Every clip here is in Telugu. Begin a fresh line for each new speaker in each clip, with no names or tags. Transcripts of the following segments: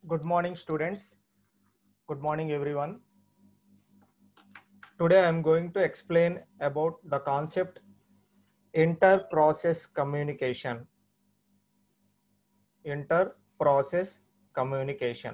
Good morning, students. Good morning, everyone. Today I am going to explain about the concept inter-process communication. Inter-process communication.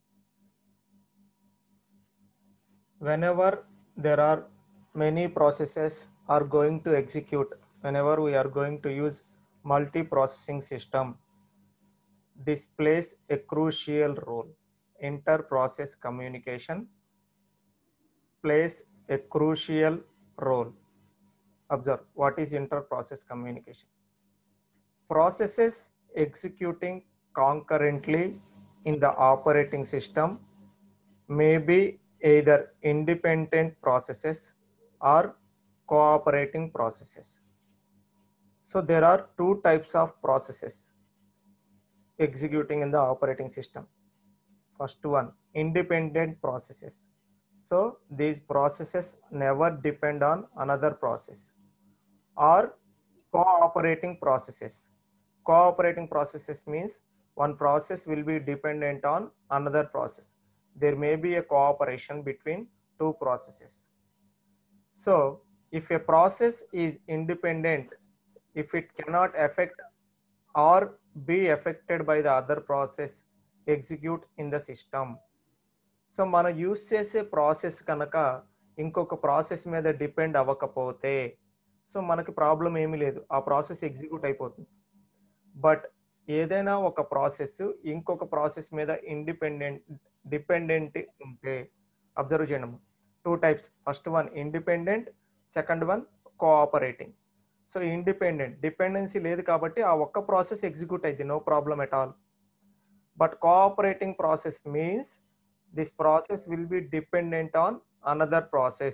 Whenever there are many processes are going to execute, whenever we are going to use multi-processing system, this plays a crucial role. Inter-process communication plays a crucial role. Observe what is inter-process communication. Processes executing concurrently in the operating system may be either independent processes or cooperating processes. So there are two types of processes executing in the operating system. First one, independent processes. So these processes never depend on another process or cooperating processes. Cooperating processes means one process will be dependent on another process. There may be a cooperation between two processes. So if a process is independent, if it cannot affect or be affected by the other process execute in the system so మనం యూస్ చేసే ప్రాసెస్ కనుక ఇంకొక ప్రాసెస్ మీద డిపెండ్ అవ్వకపోతే సో మనకి ప్రాబ్లం ఏమీ లేదు ఆ ప్రాసెస్ ఎగ్జిక్యూట్ అయిపోతుంది బట్ ఏదైనా ఒక ప్రాసెస్ ఇంకొక ప్రాసెస్ మీద ఇండిపెండెంట్ డిపెండెంట్ ఉంటే అబ్జర్వ్ చేయడం two types first one independent second one cooperating so independent dependency లేదు కాబట్టి ఆ ఒక్క ప్రాసెస్ ఎగ్జిక్యూట్ అయింది no problem at all but cooperating process means this process will be dependent on another process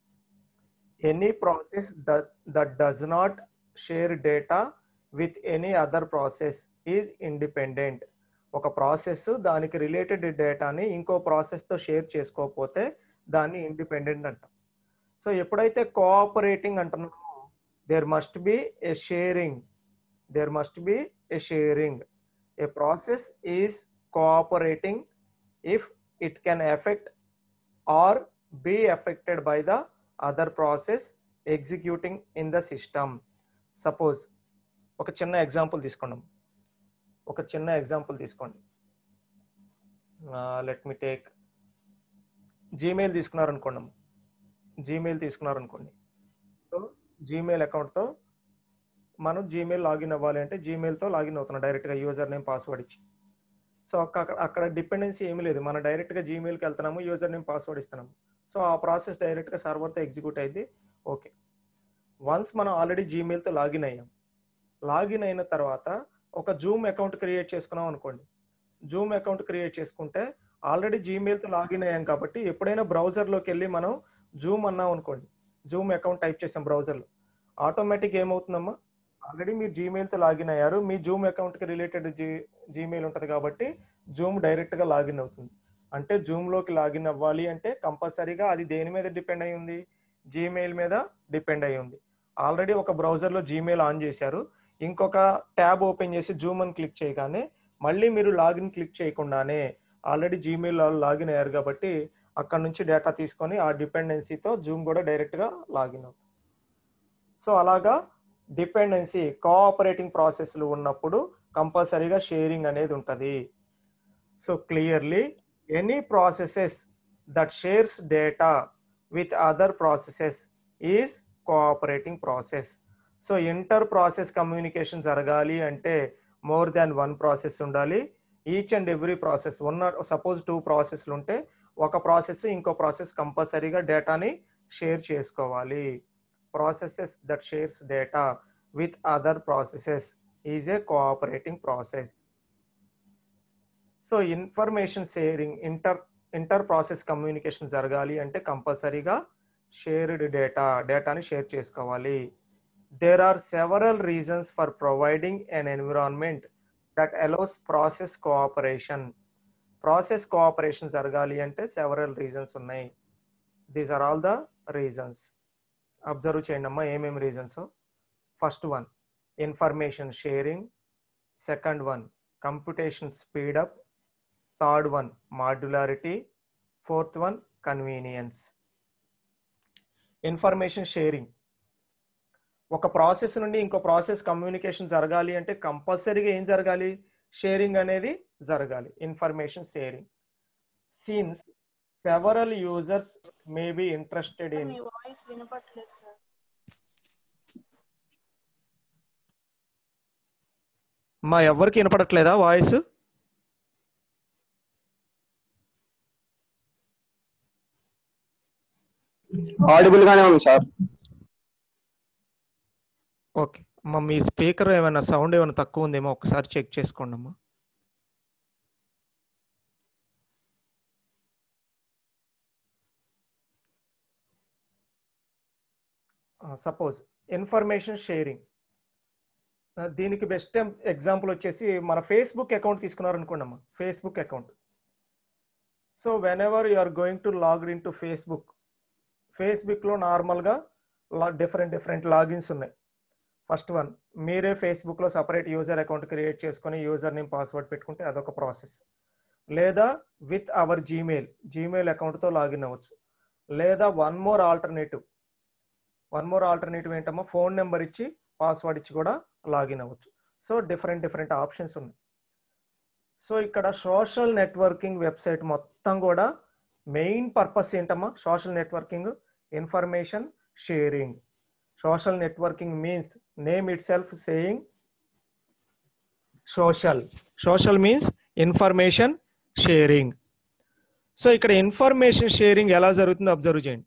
any process that does not share data with any other process is independent ఒక ప్రాసెస్ దానికి రిలేటెడ్ డేటాని ఇంకో ప్రాసెస్తో షేర్ చేసుకోకపోతే దాన్ని ఇండిపెండెంట్ అంటాం సో ఎప్పుడైతే కోఆపరేటింగ్ అంటున్నామో there must be a sharing there must be a sharing a process is cooperating if it can affect or be affected by the other process executing in the system suppose ఒక చిన్న ఎగ్జాంపుల్ తీసుకున్నాం ఒక చిన్న ఎగ్జాంపుల్ తీసుకోండి లెట్ మీ టేక్ జీమెయిల్ తీసుకున్నారనుకోండి జీమెయిల్ తీసుకున్నారనుకోండి సో జీమెయిల్ అకౌంట్తో మనం జీమెయిల్ లాగిన్ అవ్వాలి అంటే జీమెయిల్తో లాగిన్ అవుతున్నాం డైరెక్ట్గా యూజర్ నేమ్ పాస్వర్డ్ ఇచ్చి సో అక్కడ అక్కడ డిపెండెన్సీ ఏమీ లేదు మనం డైరెక్ట్గా జీమెయిల్కి వెళ్తున్నాము యూజర్ నేమ్ పాస్వర్డ్ ఇస్తున్నాము సో ఆ ప్రాసెస్ డైరెక్ట్గా సర్వర్తో ఎగ్జిక్యూట్ అయింది ఓకే వన్స్ మనం ఆల్రెడీ జీమెయిల్తో లాగిన్ అయ్యాం లాగిన్ అయిన తర్వాత ఒక జూమ్ అకౌంట్ క్రియేట్ చేసుకున్నాం అనుకోండి జూమ్ అకౌంట్ క్రియేట్ చేసుకుంటే ఆల్రెడీ జీమెయిల్తో లాగిన్ అయ్యాం కాబట్టి ఎప్పుడైనా బ్రౌజర్లోకి వెళ్ళి మనం జూమ్ అన్నాం అనుకోండి జూమ్ అకౌంట్ టైప్ చేసాం బ్రౌజర్లో ఆటోమేటిక్ ఏమవుతుందమ్మా ఆల్రెడీ మీరు జీమెయిల్తో లాగిన్ అయ్యారు మీ జూమ్ అకౌంట్కి రిలేటెడ్ జీ జీమెయిల్ ఉంటుంది కాబట్టి జూమ్ డైరెక్ట్గా లాగిన్ అవుతుంది అంటే జూమ్లోకి లాగిన్ అవ్వాలి అంటే కంపల్సరీగా అది దేని మీద డిపెండ్ అయి ఉంది జీమెయిల్ మీద డిపెండ్ అయి ఉంది ఆల్రెడీ ఒక బ్రౌజర్లో జీమెయిల్ ఆన్ చేశారు ఇంకొక ట్యాబ్ ఓపెన్ చేసి జూమ్ అని క్లిక్ చేయగానే మళ్ళీ మీరు లాగిన్ క్లిక్ చేయకుండానే ఆల్రెడీ జీమెయిల్ లాగిన్ అయ్యారు కాబట్టి అక్కడ నుంచి డేటా తీసుకొని ఆ డిపెండెన్సీతో జూమ్ కూడా డైరెక్ట్గా లాగిన్ అవుతుంది సో అలాగా డిపెండెన్సీ కోఆపరేటింగ్ ప్రాసెస్లు ఉన్నప్పుడు కంపల్సరీగా షేరింగ్ అనేది ఉంటుంది so clearly any processes that shares data with other processes is cooperating process so inter process communication జరగాలి అంటే మోర్ దాన్ వన్ ప్రాసెస్ ఉండాలి ఈచ్ అండ్ ఎవ్రీ ప్రాసెస్ ఉన్న సపోజ్ టూ ప్రాసెస్లు ఉంటే ఒక ప్రాసెస్ ఇంకో ప్రాసెస్ కంపల్సరీగా డేటాని షేర్ చేసుకోవాలి processes that shares data with other processes is a cooperating process so information sharing inter inter process communication జరగాలి అంటే కంపల్సరీగా షేర్డ్ డేటా డేటాని షేర్ చేసుకోవాలి there are several reasons for providing an environment that allows process cooperation process cooperation జరగాలి అంటే సెవరల్ రీజన్స్ ఉన్నాయి these are all the reasons observe చేయండి అమ్మా ఏమేమి reasons first one information sharing second one computation speedup third one modularity fourth one convenience information sharing ఒక ప్రాసెస్ నుండి ఇంకో ప్రాసెస్ కమ్యూనికేషన్ జరగాలి అంటే కంపల్సరీగా ఏం జరగాలి షేరింగ్ అనేది జరగాలి information sharing since several users may be interested in
మీ వాయిస్ వినపట్లేదు సార్
మా ఎవరికి వినపడట్లేదా వాయిస్
ఆడిబుల్ గానే ఉంది సార్
ఓకే అమ్మా మీ స్పీకర్ ఏమైనా సౌండ్ ఏమైనా తక్కువ ఉందేమో ఒకసారి చెక్ చేసుకోండి అమ్మా సపోజ్ ఇన్ఫర్మేషన్ షేరింగ్ దీనికి బెస్ట్ ఎగ్జాంపుల్ వచ్చేసి మన ఫేస్బుక్ అకౌంట్ తీసుకున్నారనుకోండి అమ్మా Facebook account so whenever you are going to log in to Facebook ఫేస్బుక్లో నార్మల్గా డిఫరెంట్ డిఫరెంట్ లాగిన్స్ ఉన్నాయి ఫస్ట్ వన్ మీరే ఫేస్బుక్లో సపరేట్ యూజర్ అకౌంట్ క్రియేట్ చేసుకొని యూజర్ నేమ్ పాస్వర్డ్ పెట్టుకుంటే అదొక ప్రాసెస్ లేదా విత్ అవర్ జీమెయిల్ జీమెయిల్ అకౌంట్తో లాగిన్ అవ్వచ్చు లేదా one more alternative one more alternative ఏంటమ్మా ఫోన్ నెంబర్ ఇచ్చి పాస్వర్డ్ ఇచ్చి కూడా లాగిన్ అవ్వచ్చు సో డిఫరెంట్ డిఫరెంట్ ఆప్షన్స్ ఉన్నాయి సో ఇక్కడ సోషల్ నెట్వర్కింగ్ వెబ్సైట్ మొత్తం కూడా మెయిన్ పర్పస్ ఏంటమ్మా social networking information sharing social networking means name itself saying social social means information sharing so ఇక్కడ ఇన్ఫర్మేషన్ షేరింగ్ ఎలా జరుగుతుందో అబ్జర్వ్ చేయండి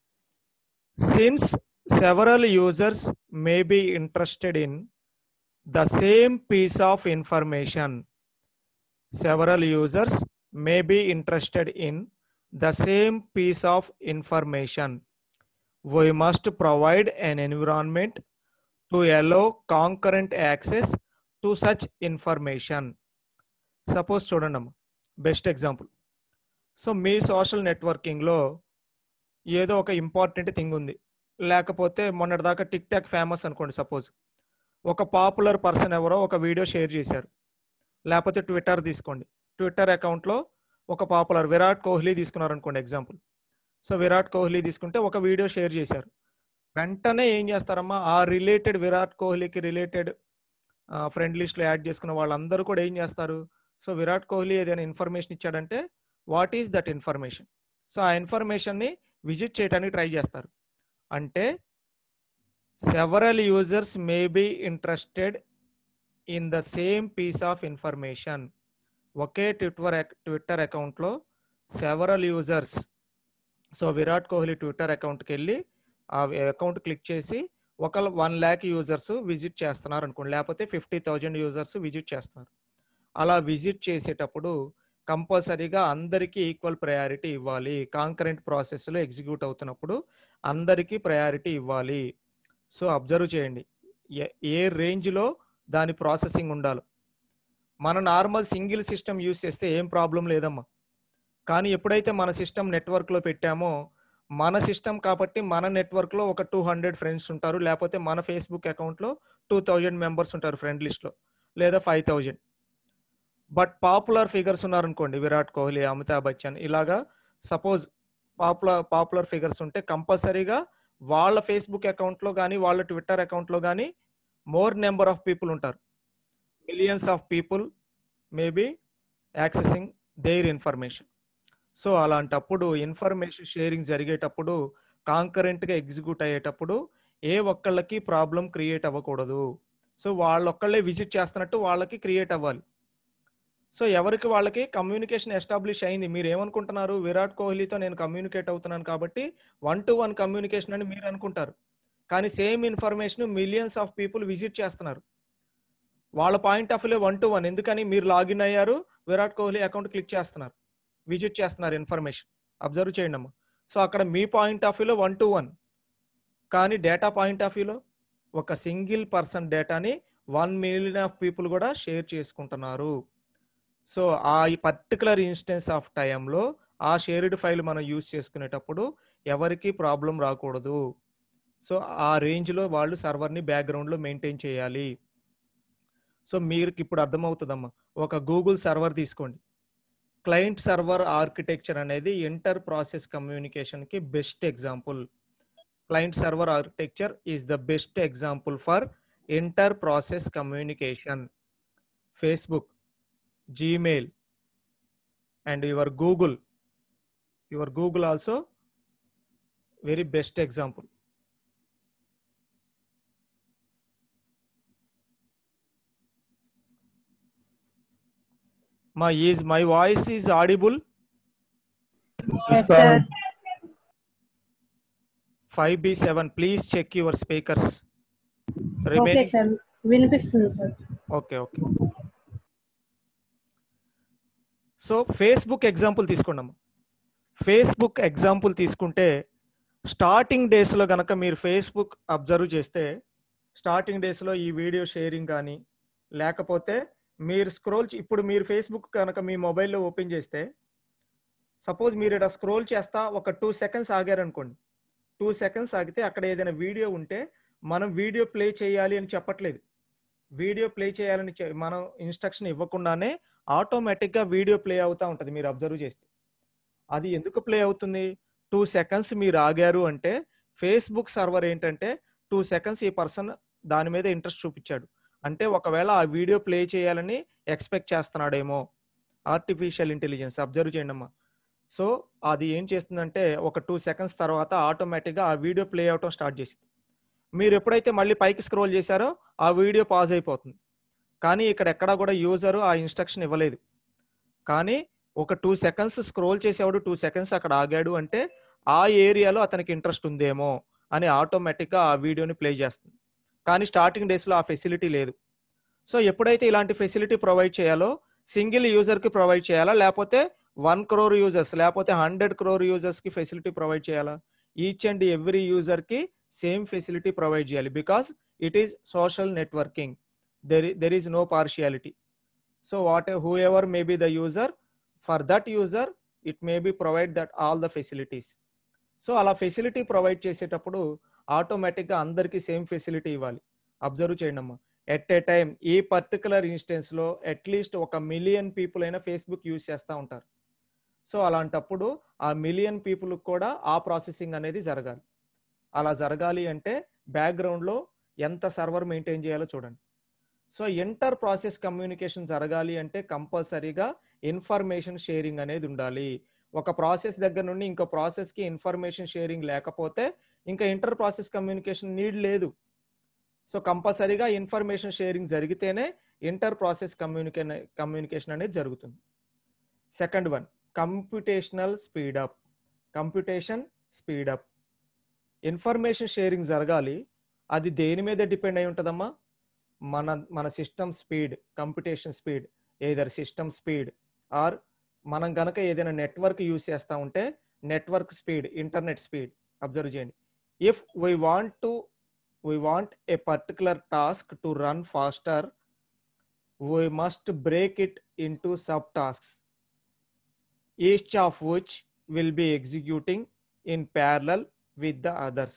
since several users may be interested in the same piece of information several users may be interested in the same piece of information. We must provide an environment to allow concurrent access to such information. Suppose చూడండి అమ్మ బెస్ట్ ఎగ్జాంపుల్ సో మీ సోషల్ నెట్వర్కింగ్లో ఏదో ఒక ఇంపార్టెంట్ థింగ్ ఉంది లేకపోతే మొన్నటిదాకా టిక్ టాక్ ఫేమస్ అనుకోండి సపోజ్ ఒక పాపులర్ పర్సన్ ఎవరో ఒక వీడియో షేర్ చేశారు లేకపోతే ట్విట్టర్ తీసుకోండి ట్విట్టర్ అకౌంట్లో ఒక పాపులర్ విరాట్ కోహ్లీ తీసుకున్నారు అనుకోండి ఎగ్జాంపుల్ సో విరాట్ కోహ్లీ తీసుకుంటే ఒక వీడియో షేర్ చేశారు వెంటనే ఏం చేస్తారమ్మా ఆ రిలేటెడ్ విరాట్ కోహ్లీకి రిలేటెడ్ ఫ్రెండ్ లిస్ట్లో యాడ్ చేసుకున్న వాళ్ళందరూ కూడా ఏం చేస్తారు సో విరాట్ కోహ్లీ ఏదైనా ఇన్ఫర్మేషన్ ఇచ్చాడంటే what is that information so ఆ ఇన్ఫర్మేషన్ని విజిట్ చేయడానికి ట్రై చేస్తారు అంటే several users may be interested in the same piece of information ఒకే ట్విట్టర్ ట్విట్టర్ అకౌంట్లో several users so Virat Kohli Twitter అకౌంట్కి వెళ్ళి ఆ అకౌంట్ క్లిక్ చేసి ఒక వన్ ల్యాక్ యూజర్స్ విజిట్ చేస్తున్నారు అనుకోండి లేకపోతే ఫిఫ్టీ థౌజండ్ యూజర్స్ విజిట్ చేస్తున్నారు అలా విజిట్ చేసేటప్పుడు కంపల్సరీగా అందరికీ ఈక్వల్ ప్రయారిటీ ఇవ్వాలి కాంకరెంట్ ప్రాసెస్లో ఎగ్జిక్యూట్ అవుతున్నప్పుడు అందరికీ ప్రయారిటీ ఇవ్వాలి సో అబ్జర్వ్ చేయండి ఏ- ఏ రేంజ్లో దాని ప్రాసెసింగ్ ఉండాలి మన నార్మల్ సింగిల్ సిస్టమ్ యూస్ చేస్తే ఏం ప్రాబ్లం లేదమ్మా కానీ ఎప్పుడైతే మన సిస్టమ్ నెట్వర్క్లో పెట్టామో మన సిస్టమ్ కాబట్టి మన నెట్వర్క్లో ఒక టూ హండ్రెడ్ ఫ్రెండ్స్ ఉంటారు లేకపోతే మన ఫేస్బుక్ అకౌంట్లో టూ థౌజండ్ మెంబర్స్ ఉంటారు ఫ్రెండ్ లిస్ట్లో లేదా five thousand but popular figures ఉన్నారనుకోండి విరాట్ కోహ్లీ అమితాబ్ బచ్చన్ ఇలాగా సపోజ్ పాపులర్ పాపులర్ ఫిగర్స్ ఉంటే కంపల్సరీగా వాళ్ళ ఫేస్బుక్ అకౌంట్లో కానీ వాళ్ళ ట్విట్టర్ అకౌంట్లో కానీ మోర్ నెంబర్ ఆఫ్ పీపుల్ ఉంటారు millions of people maybe accessing their information so అలాంటప్పుడు ఇన్ఫర్మేషన్ షేరింగ్ జరిగేటప్పుడు కాంకరెంట్గా ఎగ్జిక్యూట్ అయ్యేటప్పుడు ఏ ఒక్కళ్ళకి ప్రాబ్లం క్రియేట్ అవ్వకూడదు సో వాళ్ళొక్కళ్ళే విజిట్ చేస్తున్నట్టు వాళ్ళకి క్రియేట్ అవ్వాలి సో ఎవరికి వాళ్ళకి కమ్యూనికేషన్ ఎస్టాబ్లిష్ అయింది మీరు ఏమనుకుంటున్నారు విరాట్ కోహ్లీతో నేను కమ్యూనికేట్ అవుతున్నాను కాబట్టి వన్ టు వన్ కమ్యూనికేషన్ అని మీరు అనుకుంటారు కానీ same information millions of people visit చేస్తున్నారు వాళ్ళ పాయింట్ ఆఫ్ వ్యూలో వన్ టు వన్ ఎందుకని మీరు లాగిన్ అయ్యారు విరాట్ కోహ్లీ అకౌంట్ క్లిక్ చేస్తున్నారు విజిట్ చేస్తున్నారు ఇన్ఫర్మేషన్ అబ్జర్వ్ చేయండి అమ్మా సో అక్కడ మీ పాయింట్ ఆఫ్ వ్యూలో వన్ టు వన్ కానీ డేటా పాయింట్ ఆఫ్ వ్యూలో ఒక సింగిల్ పర్సన్ డేటాని వన్ మిలియన్ ఆఫ్ పీపుల్ కూడా షేర్ చేసుకుంటున్నారు సో ఆ పర్టికులర్ ఇన్స్టెన్స్ ఆఫ్ టైంలో ఆ షేర్డ్ ఫైల్ మనం యూజ్ చేసుకునేటప్పుడు ఎవరికి ప్రాబ్లం రాకూడదు సో ఆ రేంజ్లో వాళ్ళు సర్వర్ని బ్యాక్గ్రౌండ్లో మెయింటైన్ చేయాలి సో మీకు ఇప్పుడు అర్థమవుతుందమ్మా ఒక గూగుల్ సర్వర్ తీసుకోండి క్లయింట్ సర్వర్ ఆర్కిటెక్చర్ అనేది ఇంటర్ ప్రాసెస్ కమ్యూనికేషన్కి best example client server architecture is the best example for inter process communication Facebook Gmail and your Google your Google also very best example my is my voice is audible
Yes, sir.
5b7 please check your speakers
okay
remaining
sir వినిపిస్తుంది sir
okay okay so Facebook example తీసుకున్నాము ఫేస్బుక్ ఎగ్జాంపుల్ తీసుకుంటే స్టార్టింగ్ డేస్లో కనుక మీరు ఫేస్బుక్ అబ్జర్వ్ చేస్తే స్టార్టింగ్ డేస్లో ఈ వీడియో షేరింగ్ కానీ లేకపోతే మీరు స్క్రోల్ ఇప్పుడు మీరు ఫేస్బుక్ కనుక మీ మొబైల్లో ఓపెన్ చేస్తే సపోజ్ మీరు ఇక్కడ స్క్రోల్ చేస్తా ఒక టూ సెకండ్స్ ఆగారనుకోండి టూ సెకండ్స్ ఆగితే అక్కడ ఏదైనా వీడియో ఉంటే మనం వీడియో ప్లే చేయాలి అని చెప్పట్లేదు వీడియో ప్లే చేయాలని చె- మనం ఇన్స్ట్రక్షన్ ఇవ్వకుండానే ఆటోమేటిక్గా వీడియో ప్లే అవుతూ ఉంటుంది మీరు అబ్జర్వ్ చేస్తే అది ఎందుకు ప్లే అవుతుంది టూ సెకండ్స్ మీరు ఆగారు అంటే ఫేస్బుక్ సర్వర్ ఏంటంటే టూ సెకండ్స్ ఈ పర్సన్ దాని మీద ఇంట్రెస్ట్ చూపించాడు అంటే ఒకవేళ ఆ వీడియో ప్లే చేయాలని ఎక్స్పెక్ట్ చేస్తున్నాడేమో ఆర్టిఫిషియల్ ఇంటెలిజెన్స్ అబ్జర్వ్ చేయండి అమ్మా సో అది ఏం చేస్తుందంటే ఒక టూ సెకండ్స్ తర్వాత ఆటోమేటిక్గా ఆ వీడియో ప్లే అవటం స్టార్ట్ చేసింది మీరు ఎప్పుడైతే మళ్ళీ పైకి స్క్రోల్ చేశారో ఆ వీడియో పాజ్ అయిపోతుంది కానీ ఇక్కడ ఎక్కడా కూడా యూజరు ఆ ఇన్స్ట్రక్షన్ ఇవ్వలేదు కానీ ఒక టూ సెకండ్స్ స్క్రోల్ చేసేవాడు టూ సెకండ్స్ అక్కడ ఆగాడు అంటే ఆ ఏరియాలో అతనికి ఇంట్రెస్ట్ ఉందేమో అని ఆటోమేటిక్గా ఆ వీడియోని ప్లే చేస్తుంది కానీ స్టార్టింగ్ డేస్లో ఆ ఫెసిలిటీ లేదు సో ఎప్పుడైతే ఇలాంటి ఫెసిలిటీ ప్రొవైడ్ చేయాలో సింగిల్ యూజర్కి ప్రొవైడ్ చేయాలా లేకపోతే వన్ క్రోర్ యూజర్స్ లేకపోతే హండ్రెడ్ క్రోర్ యూజర్స్కి ఫెసిలిటీ ప్రొవైడ్ చేయాలా ఈచ్ అండ్ ఎవ్రీ యూజర్కి సేమ్ ఫెసిలిటీ ప్రొవైడ్ చేయాలి because it is social networking there there is no partiality so what whoever may be the user for that user it may be provide that all the facilities so అలా ఫెసిలిటీ ప్రొవైడ్ చేసేటప్పుడు ఆటోమేటిక్గా అందరికీ సేమ్ ఫెసిలిటీ ఇవ్వాలి అబ్జర్వ్ చేయండి అమ్మా ఎట్ ఏ టైం ఈ పర్టికులర్ ఇన్స్టెన్స్లో అట్లీస్ట్ ఒక మిలియన్ పీపుల్ అయినా ఫేస్బుక్ యూజ్ చేస్తూ ఉంటారు సో అలాంటప్పుడు ఆ మిలియన్ పీపుల్ కూడా ఆ ప్రాసెసింగ్ అనేది జరగాలి అలా జరగాలి అంటే బ్యాక్గ్రౌండ్లో ఎంత సర్వర్ మెయింటైన్ చేయాలో చూడండి సో ఇంటర్ ప్రాసెస్ కమ్యూనికేషన్ జరగాలి అంటే కంపల్సరీగా ఇన్ఫర్మేషన్ షేరింగ్ అనేది ఉండాలి ఒక ప్రాసెస్ దగ్గర నుండి ఇంకో ప్రాసెస్కి ఇన్ఫర్మేషన్ షేరింగ్ లేకపోతే ఇంకా ఇంటర్ ప్రాసెస్ కమ్యూనికేషన్ నీడ్ లేదు సో కంపల్సరీగా ఇన్ఫర్మేషన్ షేరింగ్ జరిగితేనే ఇంటర్ ప్రాసెస్ కమ్యూనికే కమ్యూనికేషన్ అనేది జరుగుతుంది second one computational speedup computation speedup information sharing జరగాలి అది దేని మీద డిపెండ్ అయి ఉంటుందమ్మా మన మన system speed computation speed either system speed or మనం గనక ఏదైనా నెట్వర్క్ యూస్ చేస్తూ ఉంటే network speed internet speed observe చేయండి if we want to we want a particular task to run faster we must break it into subtasks each of which will be executing in parallel with the others.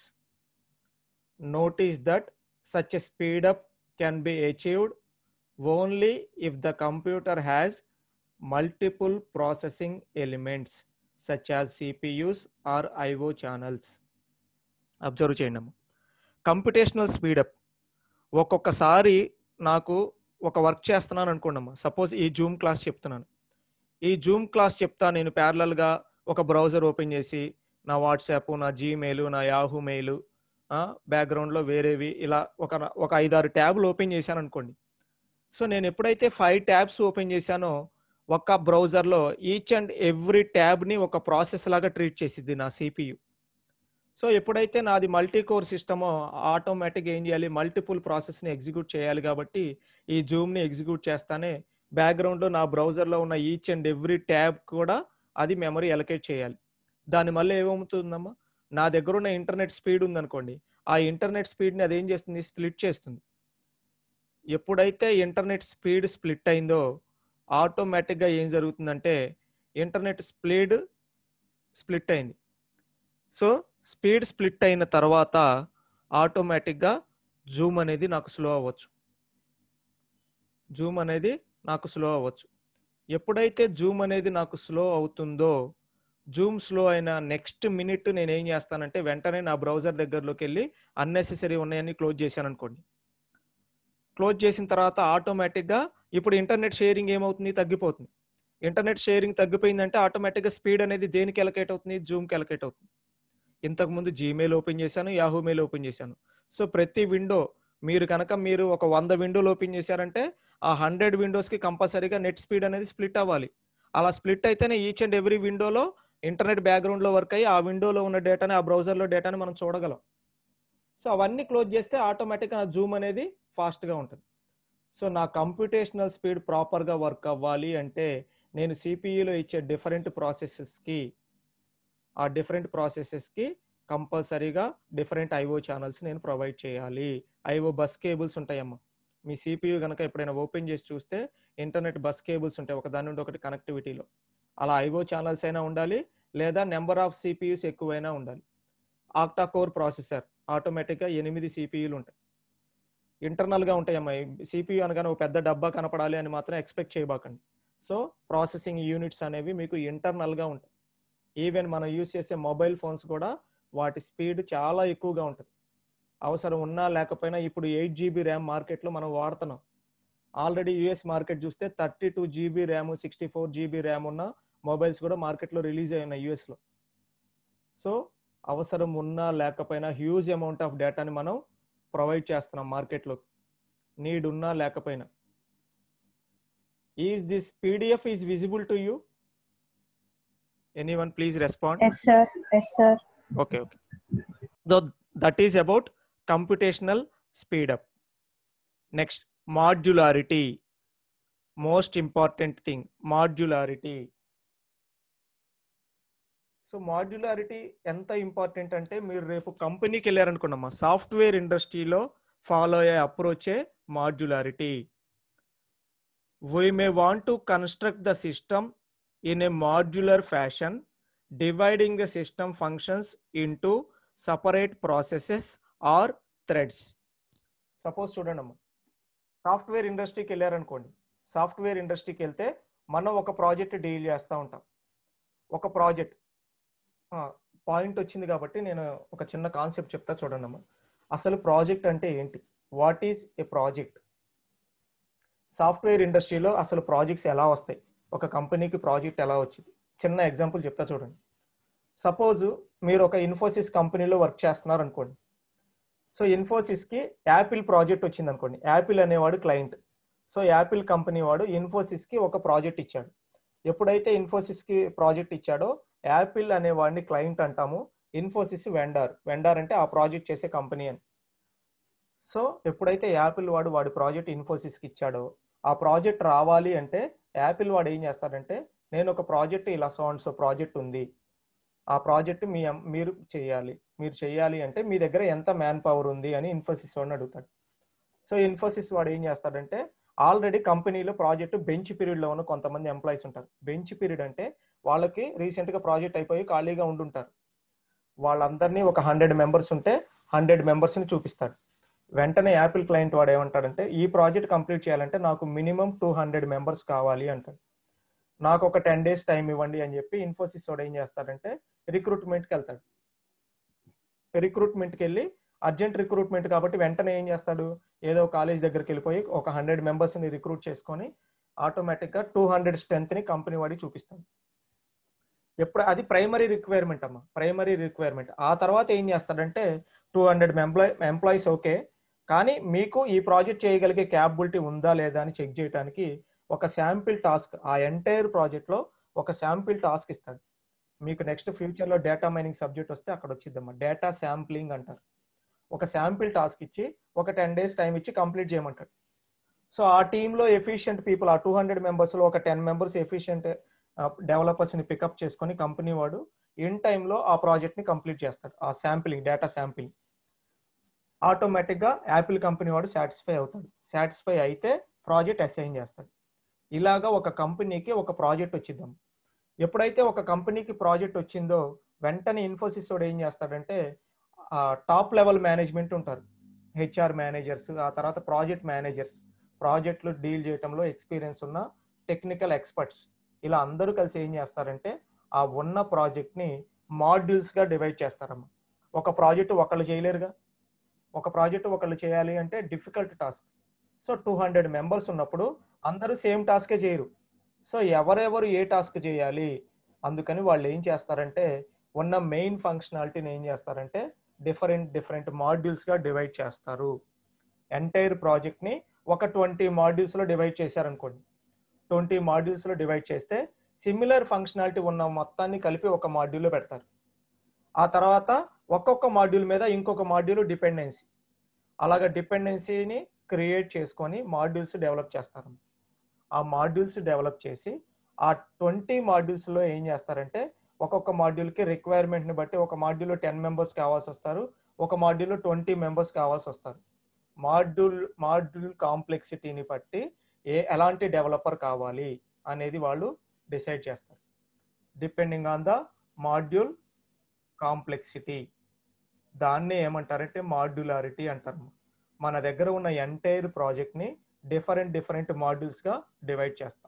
Notice that such a speed up can be achieved only if the computer has multiple processing elements such as CPUs or IO channels. Observe చేయండి అమ్మ కంప్యూటేషనల్ స్పీడప్ ఒక్కొక్కసారి నాకు ఒక వర్క్ చేస్తున్నాను అనుకోండి అమ్మా సపోజ్ ఈ జూమ్ క్లాస్ చెప్తున్నాను ఈ జూమ్ క్లాస్ చెప్తా నేను ప్యారలల్గా ఒక బ్రౌజర్ ఓపెన్ చేసి నా వాట్సాప్ నా జీమెయిల్ నా యాహూ మెయిల్ బ్యాక్గ్రౌండ్లో వేరేవి ఇలా ఒక ఒక ఐదారు ట్యాబ్లు ఓపెన్ చేశాను అనుకోండి సో నేను ఎప్పుడైతే ఫైవ్ ట్యాబ్స్ ఓపెన్ చేశానో ఒక బ్రౌజర్లో ఈచ్ అండ్ ఎవ్రీ ట్యాబ్ని ఒక ప్రాసెస్ లాగా ట్రీట్ చేసిద్ది నా సిపియు సో ఎప్పుడైతే నాది మల్టీ కోర్ సిస్టమో ఆటోమేటిక్గా ఏం చేయాలి మల్టిపుల్ ప్రాసెస్ని ఎగ్జిక్యూట్ చేయాలి కాబట్టి ఈ జూమ్ని ఎగ్జిక్యూట్ చేస్తానే బ్యాక్గ్రౌండ్లో నా బ్రౌజర్లో ఉన్న ఈచ్ అండ్ ఎవ్రీ ట్యాబ్ కూడా అది మెమరీ ఎలకేట్ చేయాలి దాని మళ్ళీ ఏమవుతుందమ్మా నా దగ్గర ఉన్న ఇంటర్నెట్ స్పీడ్ ఉందనుకోండి ఆ ఇంటర్నెట్ స్పీడ్ని అది ఏం చేస్తుంది స్ప్లిట్ చేస్తుంది ఎప్పుడైతే ఇంటర్నెట్ స్పీడ్ స్ప్లిట్ అయిందో ఆటోమేటిక్గా ఏం జరుగుతుందంటే ఇంటర్నెట్ స్పీడ్ స్ప్లిట్ అయింది సో స్పీడ్ స్ప్లిట్ అయిన తర్వాత ఆటోమేటిక్గా జూమ్ అనేది నాకు స్లో అవ్వచ్చు జూమ్ అనేది నాకు స్లో అవ్వచ్చు ఎప్పుడైతే జూమ్ అనేది నాకు స్లో అవుతుందో జూమ్ స్లో అయిన నెక్స్ట్ మినిట్ నేను ఏం చేస్తానంటే వెంటనే నా బ్రౌజర్ దగ్గరలోకి వెళ్ళి అన్నెసెసరీ ఉన్నాయని క్లోజ్ చేశాను అనుకోండి క్లోజ్ చేసిన తర్వాత ఆటోమేటిక్గా ఇప్పుడు ఇంటర్నెట్ షేరింగ్ ఏమవుతుంది తగ్గిపోతుంది ఇంటర్నెట్ షేరింగ్ తగ్గిపోయిందంటే ఆటోమేటిక్గా స్పీడ్ అనేది దేనికి ఎలకేట్ అవుతుంది జూమ్కి ఎలకేట్ అవుతుంది ఇంతకుముందు జీమెయిల్ ఓపెన్ చేశాను యాహూ మెయిల్ ఓపెన్ చేశాను సో ప్రతి విండో మీరు కనుక మీరు ఒక వంద విండోలు ఓపెన్ చేశారంటే ఆ హండ్రెడ్ విండోస్కి కంపల్సరీగా నెట్ స్పీడ్ అనేది స్ప్లిట్ అవ్వాలి అలా స్ప్లిట్ అయితేనే ఈచ్ అండ్ ఎవ్రీ విండోలో ఇంటర్నెట్ బ్యాక్గ్రౌండ్లో వర్క్ అయ్యి ఆ విండోలో ఉన్న డేటాని ఆ బ్రౌజర్లో డేటాని మనం చూడగలం సో అవన్నీ క్లోజ్ చేస్తే ఆటోమేటిక్గా నా జూమ్ అనేది ఫాస్ట్గా ఉంటుంది సో నా కంప్యూటేషనల్ స్పీడ్ ప్రాపర్గా వర్క్ అవ్వాలి అంటే నేను సిపిఈలో ఇచ్చే డిఫరెంట్ ప్రాసెసెస్కి ఆ డిఫరెంట్ ప్రాసెసెస్కి కంపల్సరీగా డిఫరెంట్ ఐఓ ఛానల్స్ నేను ప్రొవైడ్ చేయాలి ఐఓ బస్ కేబుల్స్ ఉంటాయమ్మా మీ సిపియు కనుక ఎప్పుడైనా ఓపెన్ చేసి చూస్తే ఇంటర్నెట్ బస్ కేబుల్స్ ఉంటాయి ఒక దాని నుండి ఒకటి కనెక్టివిటీలో అలా ఐఓ ఛానల్స్ అయినా ఉండాలి లేదా నెంబర్ ఆఫ్ సిపియూస్ ఎక్కువైనా ఉండాలి ఆక్టా కోర్ ప్రాసెసర్ ఆటోమేటిక్గా ఎనిమిది సిపియూలు ఉంటాయి ఇంటర్నల్గా ఉంటాయమ్మా సిపియు అనగానే ఒక పెద్ద డబ్బా కనపడాలి అని మాత్రం ఎక్స్పెక్ట్ చేయబాకండి సో ప్రాసెసింగ్ యూనిట్స్ అనేవి మీకు ఇంటర్నల్గా ఉంటాయి ఈవెన్ మనం యూజ్ చేసే మొబైల్ ఫోన్స్ కూడా వాటి స్పీడ్ చాలా ఎక్కువగా ఉంటుంది అవసరం ఉన్నా లేకపోయినా ఇప్పుడు ఎయిట్ జీబీ ర్యామ్ మార్కెట్లో మనం వాడుతున్నాం ఆల్రెడీ యూఎస్ మార్కెట్ చూస్తే thirty two GB RAM sixty four GB RAM ఉన్న మొబైల్స్ కూడా మార్కెట్లో రిలీజ్ అయి ఉన్నాయి యూఎస్లో సో అవసరం ఉన్నా లేకపోయినా హ్యూజ్ అమౌంట్ ఆఫ్ డేటాని మనం ప్రొవైడ్ చేస్తున్నాం మార్కెట్లో నీడ్ ఉన్నా లేకపోయినా is this PDF is visible to you anyone please respond
Yes, sir. Yes, sir.
okay okay so that is about computational speed up next modularity most important thing modularity so modularity ఎంత ఇంపార్టెంట్ అంటే మీరు రేపు కంపెనీకి వెళ్ళారనుకున్నామా సాఫ్ట్వేర్ ఇండస్ట్రీలో ఫాలో అయ్యే అప్రోచే modularity we may want to construct the system in a modular fashion dividing the system functions into separate processes or threads. Suppose చూడండి అమ్మ సాఫ్ట్వేర్ ఇండస్ట్రీకి వెళ్ళారనుకోండి సాఫ్ట్వేర్ ఇండస్ట్రీకి వెళ్తే మనం ఒక ప్రాజెక్ట్ డీల్ చేస్తూ ఉంటాం ఒక ప్రాజెక్ట్ పాయింట్ వచ్చింది కాబట్టి నేను ఒక చిన్న కాన్సెప్ట్ చెప్తా చూడండి అమ్మ అసలు ప్రాజెక్ట్ అంటే ఏంటి what is a project software ఇండస్ట్రీలో అసలు ప్రాజెక్ట్స్ ఎలా వస్తాయి ఒక కంపెనీకి ప్రాజెక్ట్ ఎలా వచ్చింది చిన్న ఎగ్జాంపుల్ చెప్తా చూడండి సపోజ్ మీరు ఒక ఇన్ఫోసిస్ కంపెనీలో వర్క్ చేస్తున్నారు అనుకోండి సో ఇన్ఫోసిస్కి యాపిల్ ప్రాజెక్ట్ వచ్చింది అనుకోండి యాపిల్ అనేవాడు క్లయింట్ సో యాపిల్ కంపెనీ వాడు ఇన్ఫోసిస్కి ఒక ప్రాజెక్ట్ ఇచ్చాడు ఎప్పుడైతే ఇన్ఫోసిస్కి ప్రాజెక్ట్ ఇచ్చాడో యాపిల్ అనేవాడిని క్లయింట్ అంటాము ఇన్ఫోసిస్ వెండార్ వెండార్ అంటే ఆ ప్రాజెక్ట్ చేసే కంపెనీ అని సో ఎప్పుడైతే యాపిల్ వాడు వాడి ప్రాజెక్ట్ ఇన్ఫోసిస్కి ఇచ్చాడో ఆ ప్రాజెక్ట్ రావాలి అంటే యాపిల్ వాడు ఏం చేస్తాడంటే నేను ఒక ప్రాజెక్ట్ ఇలా సో అండ్ సో ప్రాజెక్ట్ ఉంది ఆ ప్రాజెక్ట్ మీ మీరు చేయాలి మీరు చేయాలి అంటే మీ దగ్గర ఎంత మ్యాన్ పవర్ ఉంది అని ఇన్ఫోసిస్ వాడిని అడుగుతాడు సో ఇన్ఫోసిస్ వాడు ఏం చేస్తాడంటే ఆల్రెడీ కంపెనీలో ప్రాజెక్ట్ బెంచ్ పీరియడ్లో ఉన్న కొంతమంది ఎంప్లాయీస్ ఉంటారు బెంచ్ పీరియడ్ అంటే వాళ్ళకి రీసెంట్గా ప్రాజెక్ట్ అయిపోయి ఖాళీగా ఉండుంటారు వాళ్ళందరినీ ఒక హండ్రెడ్ మెంబర్స్ ఉంటే హండ్రెడ్ మెంబర్స్ని చూపిస్తాడు వెంటనే యాపిల్ క్లయింట్ వాడు ఏమంటాడంటే ఈ ప్రాజెక్ట్ కంప్లీట్ చేయాలంటే నాకు మినిమం టూ హండ్రెడ్ మెంబర్స్ కావాలి అంటాడు నాకు ఒక టెన్ డేస్ టైం ఇవ్వండి అని చెప్పి ఇన్ఫోసిస్ వాడు ఏం చేస్తాడంటే రిక్రూట్మెంట్కి వెళ్తాడు రిక్రూట్మెంట్కి వెళ్ళి అర్జెంట్ రిక్రూట్మెంట్ కాబట్టి వెంటనే ఏం చేస్తాడు ఏదో కాలేజ్ దగ్గరికి వెళ్ళిపోయి ఒక హండ్రెడ్ మెంబర్స్ని రిక్రూట్ చేసుకొని ఆటోమేటిక్గా టూ హండ్రెడ్ స్ట్రెంత్ని కంపెనీ వాడికి చూపిస్తాడు ఎప్పుడు అది ప్రైమరీ రిక్వైర్మెంట్ అమ్మా ప్రైమరీ రిక్వైర్మెంట్ ఆ తర్వాత ఏం చేస్తాడంటే two hundred employ employees okay కానీ మీకు ఈ ప్రాజెక్ట్ చేయగలిగే క్యాపబిలిటీ ఉందా లేదా అని చెక్ చేయడానికి ఒక శాంపిల్ టాస్క్ ఆ ఎంటైర్ ప్రాజెక్ట్లో ఒక శాంపిల్ టాస్క్ ఇస్తాడు మీకు నెక్స్ట్ ఫ్యూచర్లో డేటా మైనింగ్ సబ్జెక్ట్ వస్తే అక్కడ వచ్చిద్దమ్మా డేటా శాంప్లింగ్ అంటారు ఒక శాంపిల్ టాస్క్ ఇచ్చి ఒక టెన్ డేస్ టైం ఇచ్చి కంప్లీట్ చేయమంటాడు సో ఆ టీంలో ఎఫిషియెంట్ పీపుల్ ఆ టూ హండ్రెడ్ మెంబర్స్లో ఒక టెన్ మెంబర్స్ ఎఫిషియెంట్ డెవలపర్స్ని పికప్ చేసుకొని కంపెనీ వాడు ఇన్ టైంలో ఆ ప్రాజెక్ట్ని కంప్లీట్ చేస్తాడు ఆ శాంపిలింగ్ డేటా శాంపిలింగ్ ఆటోమేటిక్గా యాపిల్ కంపెనీ వాడు సాటిస్ఫై అవుతాడు సాటిస్ఫై అయితే ప్రాజెక్ట్ అసైన్ చేస్తాడు ఇలాగా ఒక కంపెనీకి ఒక ప్రాజెక్ట్ వచ్చిద్దాం ఎప్పుడైతే ఒక కంపెనీకి ప్రాజెక్ట్ వచ్చిందో వెంటనే ఇన్ఫోసిస్ వాడు ఏం చేస్తాడంటే టాప్ లెవెల్ మేనేజ్మెంట్ ఉంటారు హెచ్ఆర్ మేనేజర్స్ ఆ తర్వాత ప్రాజెక్ట్ మేనేజర్స్ ప్రాజెక్టులు డీల్ చేయడంలో ఎక్స్పీరియన్స్ ఉన్న టెక్నికల్ ఎక్స్పర్ట్స్ ఇలా అందరూ కలిసి ఏం చేస్తారంటే ఆ ఉన్న ప్రాజెక్ట్ని మాడ్యూల్స్గా డివైడ్ చేస్తారమ్మా ఒక ప్రాజెక్ట్ ఒకళ్ళు చేయలేరుగా ఒక ప్రాజెక్ట్ ఒకళ్ళు చేయాలి అంటే difficult task so two hundred members ఉన్నప్పుడు అందరూ సేమ్ టాస్కే చేయరు సో ఎవరెవరు ఏ టాస్క్ చేయాలి అందుకని వాళ్ళు ఏం చేస్తారంటే ఉన్న మెయిన్ ఫంక్షనాలిటీని ఏం చేస్తారంటే డిఫరెంట్ డిఫరెంట్ మాడ్యూల్స్గా డివైడ్ చేస్తారు ఎంటైర్ ప్రాజెక్ట్ని ఒక ట్వంటీ మాడ్యూల్స్లో డివైడ్ చేశారనుకోండి ట్వంటీ మాడ్యూల్స్లో డివైడ్ చేస్తే సిమిలర్ ఫంక్షనాలిటీ ఉన్న మొత్తాన్ని కలిపి ఒక మాడ్యూల్లో పెడతారు ఆ తర్వాత ఒక్కొక్క మాడ్యూల్ మీద ఇంకొక మాడ్యూల్ డిపెండెన్సీ అలాగ డిపెండెన్సీని క్రియేట్ చేసుకొని మాడ్యూల్స్ డెవలప్ చేస్తారు ఆ మాడ్యూల్స్ డెవలప్ చేసి ఆ ట్వంటీ మాడ్యూల్స్లో ఏం చేస్తారంటే ఒక్కొక్క మాడ్యూల్కి రిక్వైర్మెంట్ని బట్టి ఒక మాడ్యూల్లో టెన్ మెంబర్స్ కావాల్సి వస్తారు ఒక మాడ్యూల్లో ట్వంటీ మెంబర్స్ కావాల్సి వస్తారు మాడ్యూల్ మాడ్యూల్ కాంప్లెక్సిటీని బట్టి ఏ ఎలాంటి డెవలపర్ కావాలి అనేది వాళ్ళు డిసైడ్ చేస్తారు depending on the module complexity దాన్ని ఏమంటారంటే మాడ్యులారిటీ అంటారు మన దగ్గర ఉన్న ఎంటైర్ ప్రాజెక్ట్ని డిఫరెంట్ డిఫరెంట్ మాడ్యూల్స్గా డివైడ్ చేస్తాం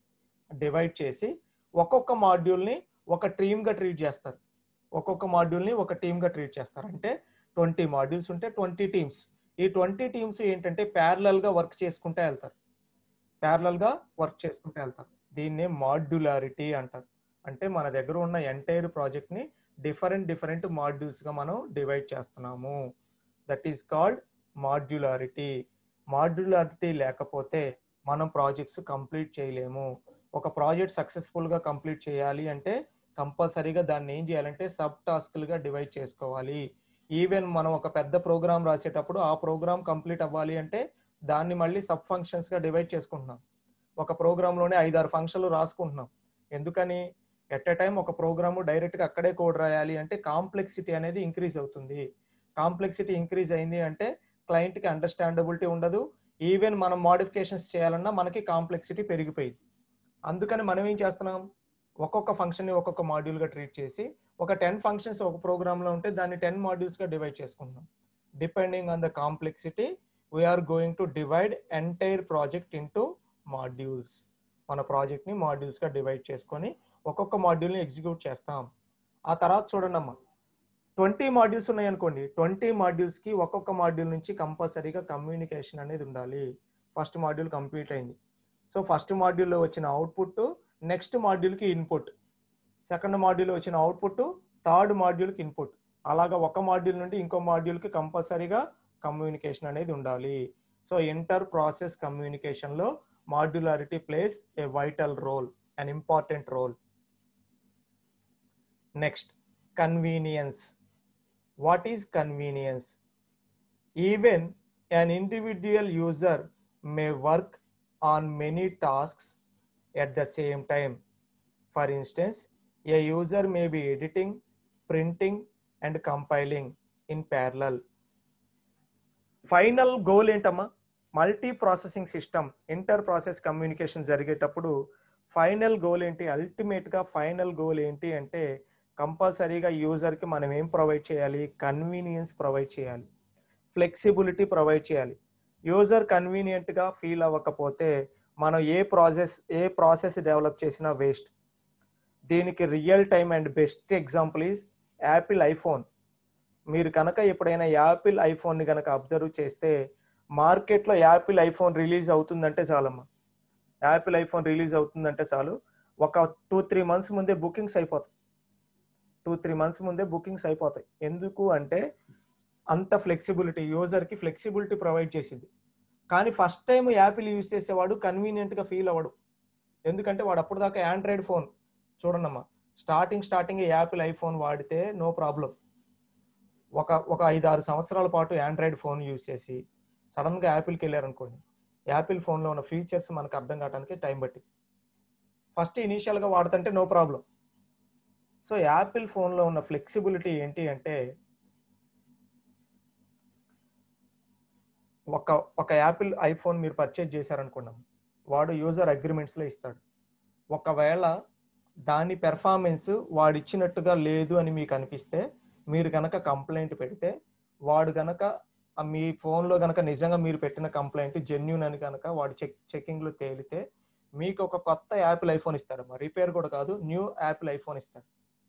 డివైడ్ చేసి ఒక్కొక్క మాడ్యూల్ని ఒక టీమ్గా ట్రీట్ చేస్తారు ఒక్కొక్క మాడ్యూల్ని ఒక టీమ్గా ట్రీట్ చేస్తారు అంటే ట్వంటీ మాడ్యూల్స్ ఉంటే ట్వంటీ టీమ్స్ ఈ ట్వంటీ టీమ్స్ ఏంటంటే ప్యారలల్గా వర్క్ చేసుకుంటే వెళ్తారు ప్యారలల్గా వర్క్ చేసుకుంటే వెళ్తారు దీన్నే మాడ్యులారిటీ అంటారు అంటే మన దగ్గర ఉన్న ఎంటైర్ ప్రాజెక్ట్ని డిఫరెంట్ డిఫరెంట్ మాడ్యూల్స్గా మనం డివైడ్ చేస్తున్నాము that is called modularity modularity లేకపోతే మనం ప్రాజెక్ట్స్ కంప్లీట్ చేయలేము ఒక ప్రాజెక్ట్ సక్సెస్ఫుల్గా కంప్లీట్ చేయాలి అంటే కంపల్సరీగా దాన్ని ఏం చేయాలంటే సబ్ టాస్క్లుగా డివైడ్ చేసుకోవాలి ఈవెన్ మనం ఒక పెద్ద ప్రోగ్రామ్ రాసేటప్పుడు ఆ ప్రోగ్రామ్ కంప్లీట్ అవ్వాలి అంటే దాన్ని మళ్ళీ సబ్ ఫంక్షన్స్గా డివైడ్ చేసుకుంటున్నాం ఒక ప్రోగ్రాంలోనే ఐదారు ఫంక్షన్లు రాసుకుంటున్నాం ఎందుకని ఎట్ ఎ టైం ఒక ప్రోగ్రామ్ డైరెక్ట్గా అక్కడే కోడ్ రాయాలి అంటే కాంప్లెక్సిటీ అనేది ఇంక్రీజ్ అవుతుంది కాంప్లెక్సిటీ ఇంక్రీజ్ అయింది అంటే క్లయింట్కి అండర్స్టాండబిలిటీ ఉండదు ఈవెన్ మనం మోడిఫికేషన్స్ చేయాలన్నా మనకి కాంప్లెక్సిటీ పెరిగిపోయింది అందుకని మనం ఏం చేస్తున్నాం ఒక్కొక్క ఫంక్షన్ని ఒక్కొక్క మాడ్యూల్గా ట్రీట్ చేసి ఒక టెన్ ఫంక్షన్స్ ఒక ప్రోగ్రామ్లో ఉంటే దాన్ని టెన్ మాడ్యూల్స్గా డివైడ్ చేసుకుంటున్నాం depending on the complexity we're going to divide entire project into modules మన ప్రాజెక్ట్ని మాడ్యూల్స్గా డివైడ్ చేసుకొని ఒక్కొక్క మాడ్యూల్ని ఎగ్జిక్యూట్ చేస్తాం ఆ తర్వాత చూడండి అమ్మా ట్వంటీ మాడ్యూల్స్ ఉన్నాయి అనుకోండి ట్వంటీ మాడ్యూల్స్కి ఒక్కొక్క మాడ్యూల్ నుంచి కంపల్సరీగా కమ్యూనికేషన్ అనేది ఉండాలి ఫస్ట్ మాడ్యూల్ కంప్లీట్ అయింది సో ఫస్ట్ మాడ్యూల్లో వచ్చిన అవుట్పుట్ నెక్స్ట్ మాడ్యూల్కి ఇన్పుట్ సెకండ్ మాడ్యూల్లో వచ్చిన అవుట్పుట్ థర్డ్ మాడ్యూల్కి ఇన్పుట్ అలాగా ఒక మాడ్యూల్ నుండి ఇంకో మాడ్యూల్కి కంపల్సరీగా కమ్యూనికేషన్ అనేది ఉండాలి సో ఇంటర్ ప్రాసెస్ కమ్యూనికేషన్లో modularity plays a vital role an important role next convenience what is convenience even an individual user may work on many tasks at the same time for instance a user may be editing printing and compiling in parallel final goal ఏంటమ్మా multi processing system inter process communication జరిగేటప్పుడు ఫైనల్ గోల్ ఏంటి అల్టిమేట్గా ఫైనల్ గోల్ ఏంటి అంటే కంపల్సరీగా యూజర్కి మనం ఏం ప్రొవైడ్ చేయాలి కన్వీనియన్స్ ప్రొవైడ్ చేయాలి ఫ్లెక్సిబిలిటీ ప్రొవైడ్ చేయాలి యూజర్ కన్వీనియంట్గా ఫీల్ అవ్వకపోతే మనం ఏ ప్రాసెస్ ఏ ప్రాసెస్ డెవలప్ చేసినా వేస్ట్ దీనికి real time and best example is Apple iPhone మీరు కనుక ఎప్పుడైనా యాపిల్ ఐఫోన్ని కనుక అబ్జర్వ్ చేస్తే మార్కెట్లో యాపిల్ ఐఫోన్ రిలీజ్ అవుతుందంటే చాలమ్మా యాపిల్ ఐఫోన్ రిలీజ్ అవుతుందంటే చాలు ఒక టూ త్రీ మంత్స్ ముందే బుకింగ్స్ అయిపోతాయి టూ త్రీ మంత్స్ ముందే బుకింగ్స్ అయిపోతాయి ఎందుకు అంటే అంత ఫ్లెక్సిబిలిటీ యూజర్కి ఫ్లెక్సిబిలిటీ ప్రొవైడ్ చేసింది కానీ ఫస్ట్ టైం యాపిల్ యూజ్ చేసేవాడు కన్వీనియంట్గా ఫీల్ అవ్వడు ఎందుకంటే వాడు అప్పుడు దాకా ఆండ్రాయిడ్ ఫోన్ చూడండమ్మా స్టార్టింగ్ స్టార్టింగ్ యాపిల్ ఐఫోన్ వాడితే నో ప్రాబ్లం ఒక ఒక ఐదు ఆరు సంవత్సరాల పాటు ఆండ్రాయిడ్ ఫోన్ యూజ్ చేసి సడన్గా యాపిల్కి వెళ్ళారనుకోండి యాపిల్ ఫోన్లో ఉన్న ఫీచర్స్ మనకు అర్థం కావడానికి టైం పట్టి ఫస్ట్ ఇనీషియల్గా వాడుతుంటే నో ప్రాబ్లం సో యాపిల్ ఫోన్లో ఉన్న ఫ్లెక్సిబిలిటీ ఏంటి అంటే ఒక ఒక యాపిల్ ఐఫోన్ మీరు పర్చేజ్ చేశారనుకున్నాం వాడు యూజర్ అగ్రిమెంట్స్లో ఇస్తాడు ఒకవేళ దాని పెర్ఫార్మెన్స్ వాడు ఇచ్చినట్టుగా లేదు అని మీకు అనిపిస్తే మీరు కనుక కంప్లైంట్ పెడితే వాడు కనుక మీ ఫోన్లో కనుక నిజంగా మీరు పెట్టిన కంప్లైంట్ జెన్యున్ అని కనుక వాడు చెక్ చెకింగ్లో తేలితే మీకు ఒక కొత్త యాపిల్ ఐఫోన్ ఇస్తారమ్మా రిపేర్ కూడా కాదు న్యూ యాపిల్ ఐఫోన్ ఇస్తారు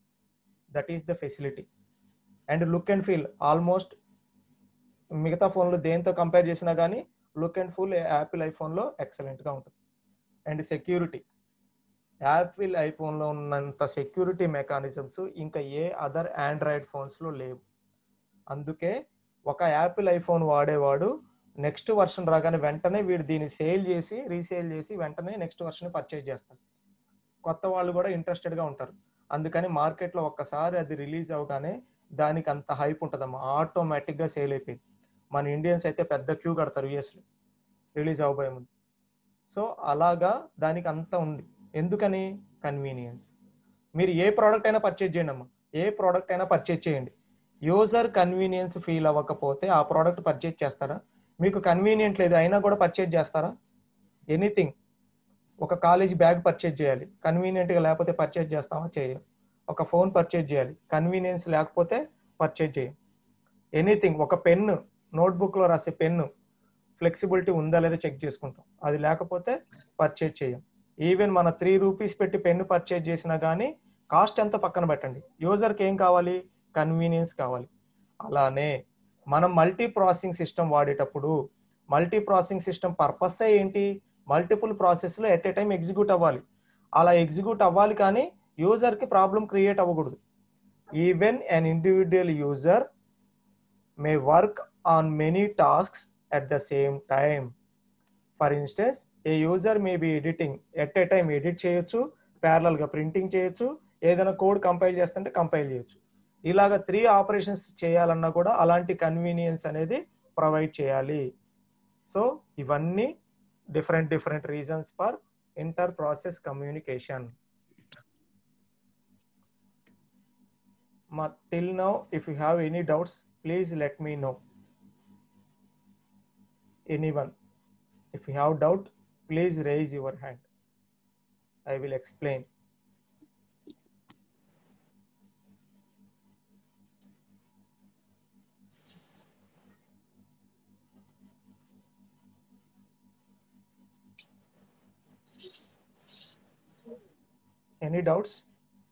that is the facility and look and feel almost మిగతా ఫోన్లు దేంతో కంపేర్ చేసినా కానీ లుక్ అండ్ ఫుల్ యాపిల్ ఐఫోన్లో ఎక్సలెంట్గా ఉంటుంది అండ్ సెక్యూరిటీ యాపిల్ ఐఫోన్లో ఉన్నంత సెక్యూరిటీ మెకానిజమ్స్ ఇంకా ఏ అదర్ ఆండ్రాయిడ్ ఫోన్స్లో లేవు అందుకే ఒక యాపిల్ ఐఫోన్ వాడేవాడు నెక్స్ట్ వర్షన్ రాగానే వెంటనే వీడు దీన్ని సేల్ చేసి రీసేల్ చేసి వెంటనే నెక్స్ట్ వర్షన్ పర్చేజ్ చేస్తాడు కొత్త వాళ్ళు కూడా ఇంట్రెస్టెడ్గా ఉంటారు అందుకని మార్కెట్లో ఒక్కసారి అది రిలీజ్ అవగానే దానికి అంత హైప్ ఉంటుందమ్మా ఆటోమేటిక్గా సేల్ అయిపోయింది మన ఇండియన్స్ అయితే పెద్ద క్యూ కడతారు యూఎస్లో రిలీజ్ అవబోయే ముందు సో అలాగా దానికి అంత ఉంది ఎందుకని కన్వీనియన్స్ మీరు ఏ ప్రోడక్ట్ అయినా పర్చేజ్ చేయండి అమ్మా ఏ ప్రోడక్ట్ అయినా పర్చేజ్ చేయండి యూజర్ కన్వీనియన్స్ ఫీల్ అవ్వకపోతే ఆ ప్రోడక్ట్ పర్చేజ్ చేస్తారా మీకు కన్వీనియంట్ లేదు అయినా కూడా పర్చేజ్ చేస్తారా ఎనీథింగ్ ఒక కాలేజ్ బ్యాగ్ పర్చేజ్ చేయాలి కన్వీనియంట్గా లేకపోతే పర్చేజ్ చేస్తామా చేయం ఒక ఫోన్ పర్చేజ్ చేయాలి కన్వీనియన్స్ లేకపోతే పర్చేజ్ చేయం ఎనీథింగ్ ఒక పెన్ను నోట్బుక్లో రాసే పెన్ను ఫ్లెక్సిబిలిటీ ఉందా లేదా చెక్ చేసుకుంటాం అది లేకపోతే పర్చేజ్ చేయం ఈవెన్ మన త్రీ రూపీస్ పెట్టి పెన్ను పర్చేజ్ చేసినా కానీ కాస్ట్ ఎంత పక్కన పెట్టండి యూజర్కి ఏం కావాలి కన్వీనియన్స్ కావాలి అలానే మనం మల్టీ ప్రాసెసింగ్ సిస్టమ్ వాడేటప్పుడు మల్టీ ప్రాసెసింగ్ సిస్టమ్ పర్పస్ ఏంటి మల్టిపుల్ ప్రాసెస్లో ఎట్ ఏ టైం ఎగ్జిక్యూట్ అవ్వాలి అలా ఎగ్జిక్యూట్ అవ్వాలి కానీ యూజర్కి ప్రాబ్లం క్రియేట్ అవ్వకూడదు even an individual user may work on many tasks at the same time. For instance, a user may be editing at a time edit చేయొచ్చు ప్యారలల్ గా ప్రింటింగ్ చేయొచ్చు ఏదైనా కోడ్ కంపైల్ చేస్తుంటే కంపైల్ చేయొచ్చు ఇలాగ త్రీ ఆపరేషన్స్ చేయాలన్నా కూడా అలాంటి కన్వీనియన్స్ అనేది ప్రొవైడ్ చేయాలి సో ఇవన్నీ different different reasons for inter process communication మా till now if you have any doubts please let me know anyone if you have doubt please raise your hand i will explain any doubts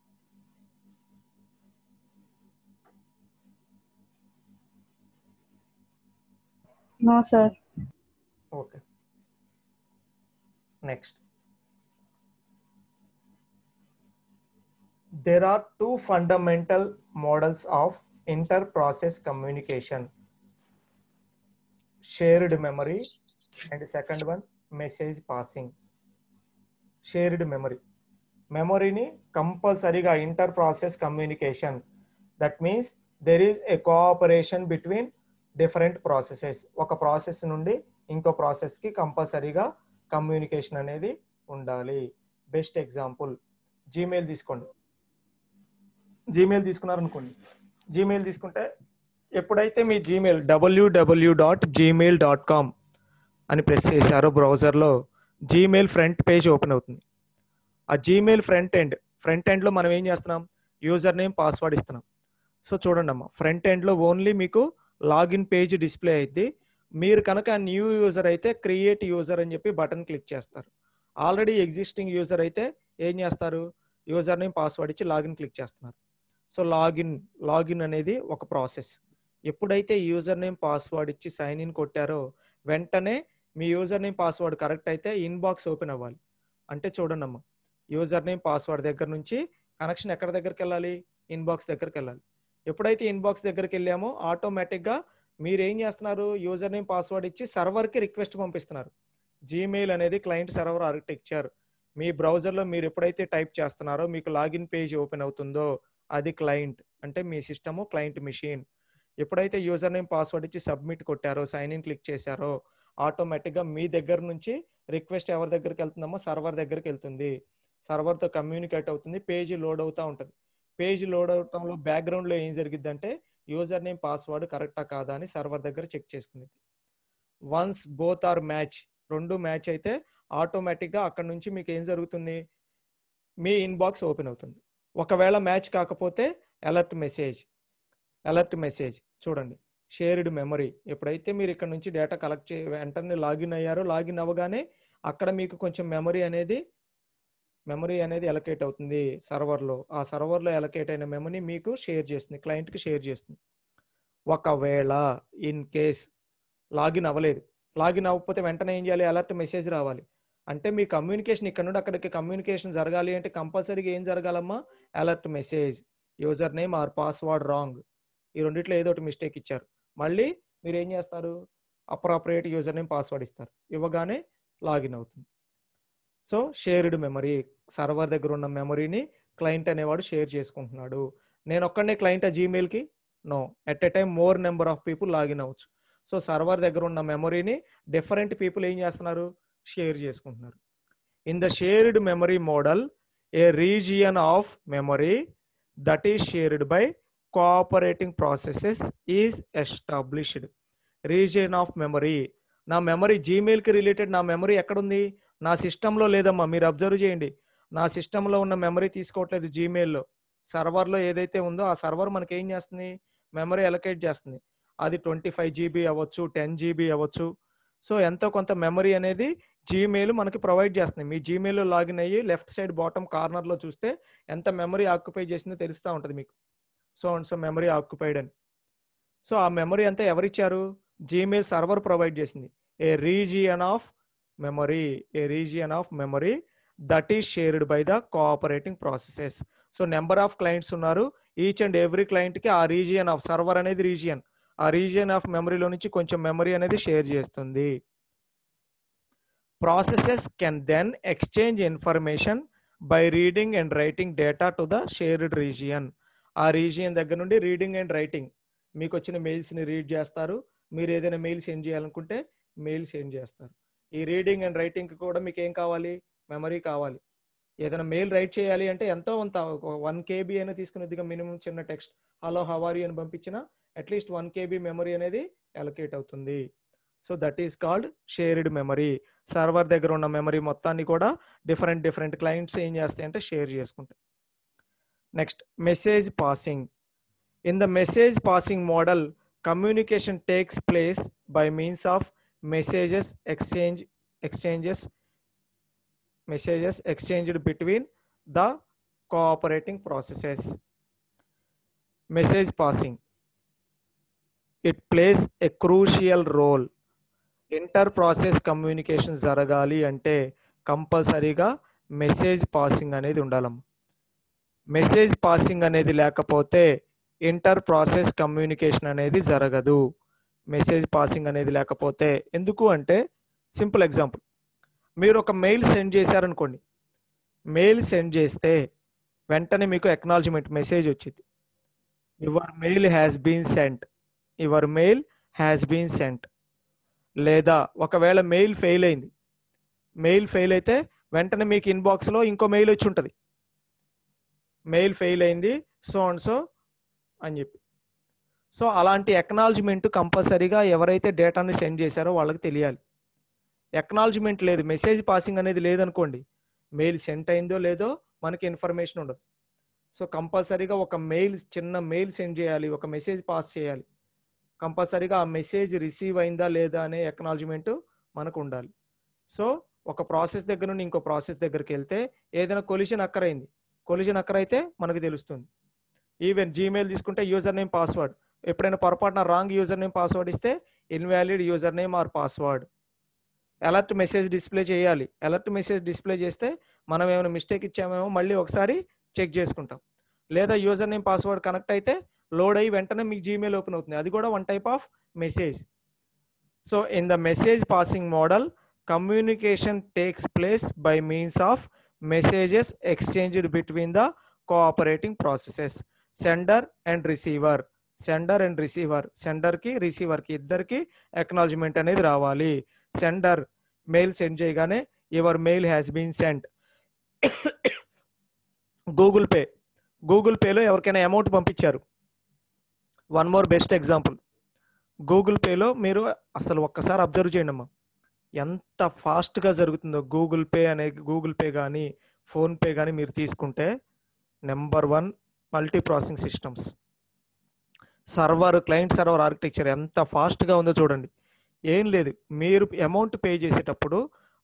No, sir.
Okay. Next. There are two fundamental models of inter-process communication. Shared memory and second one, message passing. Shared memory. మెమొరీని కంపల్సరీగా inter process communication that means there is a cooperation between different processes ఒక ప్రాసెస్ నుండి ఇంకో ప్రాసెస్కి కంపల్సరీగా కమ్యూనికేషన్ అనేది ఉండాలి బెస్ట్ ఎగ్జాంపుల్ జీమెయిల్ తీసుకోండి జీమెయిల్ తీసుకున్నారనుకోండి జీమెయిల్ తీసుకుంటే ఎప్పుడైతే మీ Gmail WW dot Gmail dot com అని ప్రెస్ చేశారో బ్రౌజర్లో జీమెయిల్ ఫ్రంట్ పేజ్ ఓపెన్ అవుతుంది ఆ జీమెయిల్ ఫ్రంట్ ఎండ్ ఫ్రంట్ ఎండ్లో మనం ఏం చేస్తున్నాం యూజర్ నేమ్ పాస్వర్డ్ ఇస్తున్నాం సో చూడండి అమ్మా ఫ్రంట్ ఎండ్లో ఓన్లీ మీకు లాగిన్ పేజ్ డిస్ప్లే అయింది మీరు కనుక న్యూ యూజర్ అయితే క్రియేట్ యూజర్ అని చెప్పి బటన్ క్లిక్ చేస్తారు ఆల్రెడీ ఎగ్జిస్టింగ్ యూజర్ అయితే ఏం చేస్తారు యూజర్ నేమ్ పాస్వర్డ్ ఇచ్చి లాగిన్ క్లిక్ చేస్తున్నారు సో లాగిన్ లాగిన్ అనేది ఒక ప్రాసెస్ ఎప్పుడైతే యూజర్ నేమ్ పాస్వర్డ్ ఇచ్చి సైన్ ఇన్ కొట్టారో వెంటనే మీ యూజర్ నేమ్ పాస్వర్డ్ కరెక్ట్ అయితే ఇన్బాక్స్ ఓపెన్ అవ్వాలి అంటే చూడండి అమ్మా యూజర్ నేమ్ పాస్వర్డ్ దగ్గర నుంచి కనెక్షన్ ఎక్కడ దగ్గరికి వెళ్ళాలి ఇన్బాక్స్ దగ్గరికి వెళ్ళాలి ఎప్పుడైతే ఇన్బాక్స్ దగ్గరికి వెళ్ళామో ఆటోమేటిక్గా మీరు ఏం చేస్తున్నారు యూజర్ నేమ్ పాస్వర్డ్ ఇచ్చి సర్వర్కి రిక్వెస్ట్ పంపిస్తున్నారు జీమెయిల్ అనేది క్లయింట్ సర్వర్ ఆర్కిటెక్చర్ మీ బ్రౌజర్లో మీరు ఎప్పుడైతే టైప్ చేస్తున్నారో మీకు లాగిన్ పేజ్ ఓపెన్ అవుతుందో అది క్లయింట్ అంటే మీ సిస్టము క్లయింట్ మిషన్ ఎప్పుడైతే యూజర్ నేమ్ పాస్వర్డ్ ఇచ్చి సబ్మిట్ కొట్టారో సైన్ ఇన్ క్లిక్ చేశారో ఆటోమేటిక్గా మీ దగ్గర నుంచి రిక్వెస్ట్ ఎవరి దగ్గరికి వెళ్తుందమ్మో సర్వర్ దగ్గరికి వెళ్తుంది సర్వర్తో కమ్యూనికేట్ అవుతుంది పేజ్ లోడ్ అవుతూ ఉంటుంది పేజ్ లోడ్ అవటంలో బ్యాక్గ్రౌండ్లో ఏం జరిగిద్ది అంటే యూజర్ నేమ్ పాస్వర్డ్ కరెక్టా కాదా అని సర్వర్ దగ్గర చెక్ చేసుకునేది వన్స్ బోత్ ఆర్ మ్యాచ్ రెండు మ్యాచ్ అయితే ఆటోమేటిక్గా అక్కడ నుంచి మీకు ఏం జరుగుతుంది మీ ఇన్బాక్స్ ఓపెన్ అవుతుంది ఒకవేళ మ్యాచ్ కాకపోతే అలర్ట్ మెసేజ్ అలర్ట్ మెసేజ్ చూడండి షేర్డ్ మెమరీ ఎప్పుడైతే మీరు ఇక్కడ నుంచి డేటా కలెక్ట్ చే వెంటనే లాగిన్ అయ్యారో లాగిన్ అవ్వగానే అక్కడ మీకు కొంచెం మెమరీ అనేది మెమరీ అనేది ఎలకేట్ అవుతుంది సర్వర్లో ఆ సర్వర్లో ఎలకేట్ అయిన మెమరీ మీకు షేర్ చేస్తుంది క్లయింట్కి షేర్ చేస్తుంది ఒకవేళ ఇన్ కేస్ లాగిన్ అవ్వలేదు లాగిన్ అవ్వకపోతే వెంటనే ఏం చేయాలి అలర్ట్ మెసేజ్ రావాలి అంటే మీ కమ్యూనికేషన్ ఇక్కడ నుండి అక్కడికి కమ్యూనికేషన్ జరగాలి అంటే కంపల్సరీగా ఏం జరగాలమ్మా alert message user name or password wrong ఈ రెండిట్లో ఏదో ఒకటి మిస్టేక్ ఇచ్చారు మళ్ళీ మీరు ఏం చేస్తారు అప్రాపరియేట్ యూజర్ నేమ్ పాస్వర్డ్ ఇస్తారు ఇవ్వగానే లాగిన్ అవుతుంది సో షేర్డ్ మెమరీ సర్వర్ దగ్గర ఉన్న మెమరీని క్లయింట్ అనేవాడు షేర్ చేసుకుంటున్నాడు నేను ఒక్కడనే క్లయింట్ ఆ జీమెయిల్కి no at a time more number of people login అవ్వచ్చు సో సర్వర్ దగ్గర ఉన్న మెమరీని డిఫరెంట్ పీపుల్ ఏం చేస్తున్నారు షేర్ చేసుకుంటున్నారు in the shared memory model a region of memory that is shared by cooperating processes is established region of memory నా మెమరీ జీమెయిల్కి రిలేటెడ్ నా మెమరీ ఎక్కడుంది నా సిస్టంలో లేదమ్మా మీరు అబ్జర్వ్ చేయండి నా సిస్టంలో ఉన్న మెమరీ తీసుకోవట్లేదు జీమెయిల్లో సర్వర్లో ఏదైతే ఉందో ఆ సర్వర్ మనకి ఏం చేస్తుంది మెమరీ అలొకేట్ చేస్తుంది అది ట్వంటీ ఫైవ్ జీబీ అవ్వచ్చు టెన్ జీబీ అవ్వచ్చు సో ఎంతో కొంత మెమరీ అనేది జీమెయిల్ మనకి ప్రొవైడ్ చేస్తుంది మీ జీమెయిల్లో లాగిన్ అయ్యి లెఫ్ట్ సైడ్ బాటమ్ కార్నర్లో చూస్తే ఎంత మెమరీ ఆక్యుపై చేసిందో తెలుస్తూ ఉంటుంది మీకు so and so memory occupied అని సో ఆ మెమరీ అంతా ఎవరిచ్చారు జీమెయిల్ సర్వర్ ప్రొవైడ్ చేసింది a region of memory a region of memory that is shared by the cooperating processes so number of clients ఉన్నారు ఈచ్ అండ్ ఎవ్రీ క్లయింట్కి ఆ రీజియన్ ఆఫ్ సర్వర్ అనేది రీజియన్ ఆ రీజియన్ ఆఫ్ మెమరీలో నుంచి కొంచెం మెమరీ అనేది షేర్ చేస్తుంది processes can then exchange information by reading and writing data to the shared region ఆ రీజియన్ దగ్గర నుండి రీడింగ్ అండ్ రైటింగ్ మీకు వచ్చిన మెయిల్స్ని రీడ్ చేస్తారు మీరు ఏదైనా మెయిల్ సెండ్ చేయాలనుకుంటే మెయిల్ సెండ్ చేస్తారు ఈ రీడింగ్ అండ్ రైటింగ్ కూడా మీకు ఏం కావాలి మెమరీ కావాలి ఏదైనా మెయిల్ రైట్ చేయాలి అంటే ఎంతో కొంత వన్ కేబీ అయినా తీసుకునేదిగా మినిమం చిన్న టెక్స్ట్ హలో హవారీ అని పంపించిన అట్లీస్ట్ వన్ కేబీ మెమరీ అనేది అలొకేట్ అవుతుంది so that is called shared memory server దగ్గర ఉన్న మెమరీ మొత్తాన్ని కూడా డిఫరెంట్ డిఫరెంట్ క్లయింట్స్ ఏం చేస్తాయి అంటే షేర్ చేసుకుంటాయి next message passing in the message passing model communication takes place by means of messages exchange exchanges messages exchanged between the cooperating processes message passing it plays a crucial role inter process communication జరగాలి అంటే కంపల్సరీగా మెసేజ్ పాసింగ్ అనేది ఉండాలమ్మ మెసేజ్ పాసింగ్ అనేది లేకపోతే ఇంటర్ ప్రాసెస్ కమ్యూనికేషన్ అనేది జరగదు మెసేజ్ పాసింగ్ అనేది లేకపోతే ఎందుకు అంటే సింపుల్ ఎగ్జాంపుల్ మీరు ఒక మెయిల్ సెండ్ చేశారనుకోండి మెయిల్ సెండ్ చేస్తే వెంటనే మీకు ఎక్నాలజ్మెంట్ మెసేజ్ వచ్చింది your mail has been sent your mail has been sent లేదా ఒకవేళ మెయిల్ ఫెయిల్ అయింది మెయిల్ ఫెయిల్ అయితే వెంటనే మీకు ఇన్బాక్స్లో ఇంకో మెయిల్ వచ్చి ఉంటుంది మెయిల్ ఫెయిల్ అయింది సో అండ్ సో అని చెప్పి సో అలాంటి ఎక్నాలజ్మెంట్ కంపల్సరీగా ఎవరైతే డేటాని సెండ్ చేశారో వాళ్ళకి తెలియాలి ఎక్నాలజ్మెంట్ లేదు మెసేజ్ పాసింగ్ అనేది లేదనుకోండి మెయిల్ సెండ్ అయిందో లేదో మనకి ఇన్ఫర్మేషన్ ఉండదు సో కంపల్సరీగా ఒక మెయిల్ చిన్న మెయిల్ సెండ్ చేయాలి ఒక మెసేజ్ పాస్ చేయాలి కంపల్సరీగా ఆ మెసేజ్ రిసీవ్ అయిందా లేదా అనే ఎక్నాలజ్మెంట్ మనకు ఉండాలి సో ఒక ప్రాసెస్ దగ్గర నుండి ఇంకో ప్రాసెస్ దగ్గరికి వెళ్తే ఏదైనా కొలిషన్ అక్కరైంది కొలిషన్ అక్కరైతే మనకు తెలుస్తుంది ఈవెన్ జీమెయిల్ తీసుకుంటే యూజర్ నేమ్ పాస్వర్డ్ ఎప్పుడైనా పొరపాటున రాంగ్ యూజర్ నేమ్ పాస్వర్డ్ ఇస్తే invalid user name or password alert message display చేయాలి అలర్ట్ మెసేజ్ డిస్ప్లే చేస్తే మనం ఏమైనా మిస్టేక్ ఇచ్చామేమో మళ్ళీ ఒకసారి చెక్ చేసుకుంటాం లేదా యూజర్ నేమ్ పాస్వర్డ్ కనెక్ట్ అయితే లోడ్ అయ్యి వెంటనే మీకు జీమెయిల్ ఓపెన్ అవుతుంది అది కూడా one type of message so in the message passing model communication takes place by means of messages exchanged between the cooperating processes sender and receiver sender and receiver సెండర్కి రిసీవర్కి ఇద్దరికి ఎక్నాలజ్మెంట్ అనేది రావాలి సెండర్ మెయిల్ సెండ్ చేయగానే your mail has been send Google Pay Google పేలో ఎవరికైనా అమౌంట్ పంపించారు one more best example Google పేలో మీరు అసలు ఒక్కసారి అబ్జర్వ్ చేయండి అమ్మా ఎంత ఫాస్ట్గా జరుగుతుందో గూగుల్ పే అనే గూగుల్ పే కానీ ఫోన్పే కానీ మీరు తీసుకుంటే number one multi processing systems server client server architecture ఎంత ఫాస్ట్గా ఉందో చూడండి ఏం లేదు మీరు అమౌంట్ పే చేసేటప్పుడు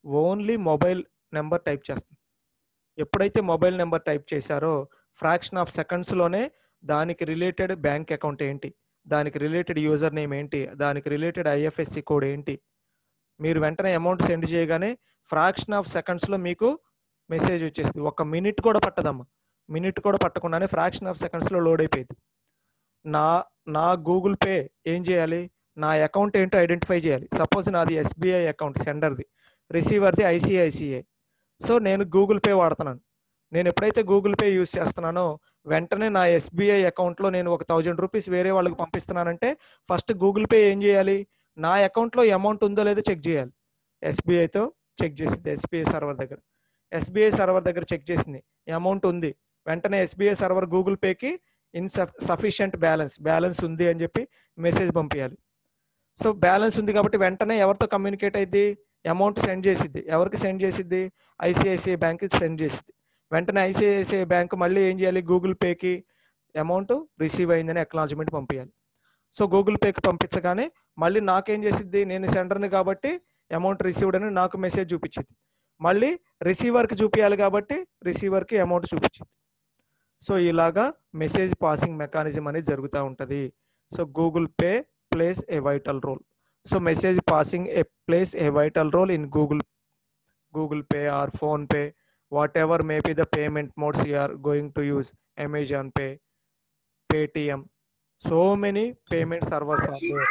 ఓన్లీ మొబైల్ నెంబర్ టైప్ చేస్తుంది ఎప్పుడైతే మొబైల్ నెంబర్ టైప్ చేశారో ఫ్రాక్షన్ ఆఫ్ సెకండ్స్లోనే దానికి రిలేటెడ్ బ్యాంక్ అకౌంట్ ఏంటి దానికి రిలేటెడ్ యూజర్ నేమ్ ఏంటి దానికి రిలేటెడ్ ఐఎఫ్ఎస్సి కోడ్ ఏంటి మీరు వెంటనే అమౌంట్ సెండ్ చేయగానే ఫ్రాక్షన్ ఆఫ్ సెకండ్స్లో మీకు మెసేజ్ వచ్చేస్తుంది ఒక మినిట్ కూడా పట్టదమ్మా మినిట్ కూడా పట్టకుండానే ఫ్రాక్షన్ ఆఫ్ సెకండ్స్లో లోడ్ అయిపోయింది నా నా గూగుల్ పే ఏం చేయాలి నా అకౌంట్ ఏంటో ఐడెంటిఫై చేయాలి సపోజ్ నాది ఎస్బీఐ అకౌంట్ సెండర్ది రిసీవర్ది ఐసిఐసిఐ సో నేను గూగుల్ పే వాడుతున్నాను నేను ఎప్పుడైతే గూగుల్ పే యూస్ చేస్తున్నానో వెంటనే నా ఎస్బీఐ అకౌంట్లో నేను ఒక థౌజండ్ రూపీస్ వేరే వాళ్ళకి పంపిస్తున్నానంటే ఫస్ట్ గూగుల్ పే ఏం చేయాలి నా అకౌంట్లో అమౌంట్ ఉందో లేదో చెక్ చేయాలి ఎస్బీఐతో చెక్ చేసింది ఎస్బీఐ సర్వర్ దగ్గర ఎస్బీఐ సర్వర్ దగ్గర చెక్ చేసింది అమౌంట్ ఉంది వెంటనే ఎస్బీఐ సర్వర్ గూగుల్ పేకి ఇన్ సఫిషియంట్ బ్యాలెన్స్ బ్యాలెన్స్ ఉంది అని చెప్పి మెసేజ్ పంపించాలి సో బ్యాలెన్స్ ఉంది కాబట్టి వెంటనే ఎవరితో కమ్యూనికేట్ అయింది అమౌంట్ సెండ్ చేసిద్ది ఎవరికి సెండ్ చేసిద్ది ఐసిఐసిఐ బ్యాంక్కి సెండ్ చేసిద్ది వెంటనే ఐసిఐసిఐ బ్యాంక్ మళ్ళీ ఏం చేయాలి గూగుల్ పేకి అమౌంట్ రిసీవ్ అయిందని అక్నాలజ్మెంట్ పంపించాలి సో గూగుల్ పేకి పంపించగానే మళ్ళీ నాకేం చేసిద్ది నేను సెండర్ని కాబట్టి అమౌంట్ రిసీవ్డ్ అని నాకు మెసేజ్ చూపించింది మళ్ళీ రిసీవర్కి చూపించాలి కాబట్టి రిసీవర్కి అమౌంట్ చూపించింది సో ఇలాగా మెసేజ్ పాసింగ్ మెకానిజం అనేది జరుగుతూ ఉంటుంది so Google pay plays a vital role so message passing a plays a vital role in Google Google pay or PhonePe whatever may be the payment modes you are going to use Amazon pay Paytm so many payment servers are there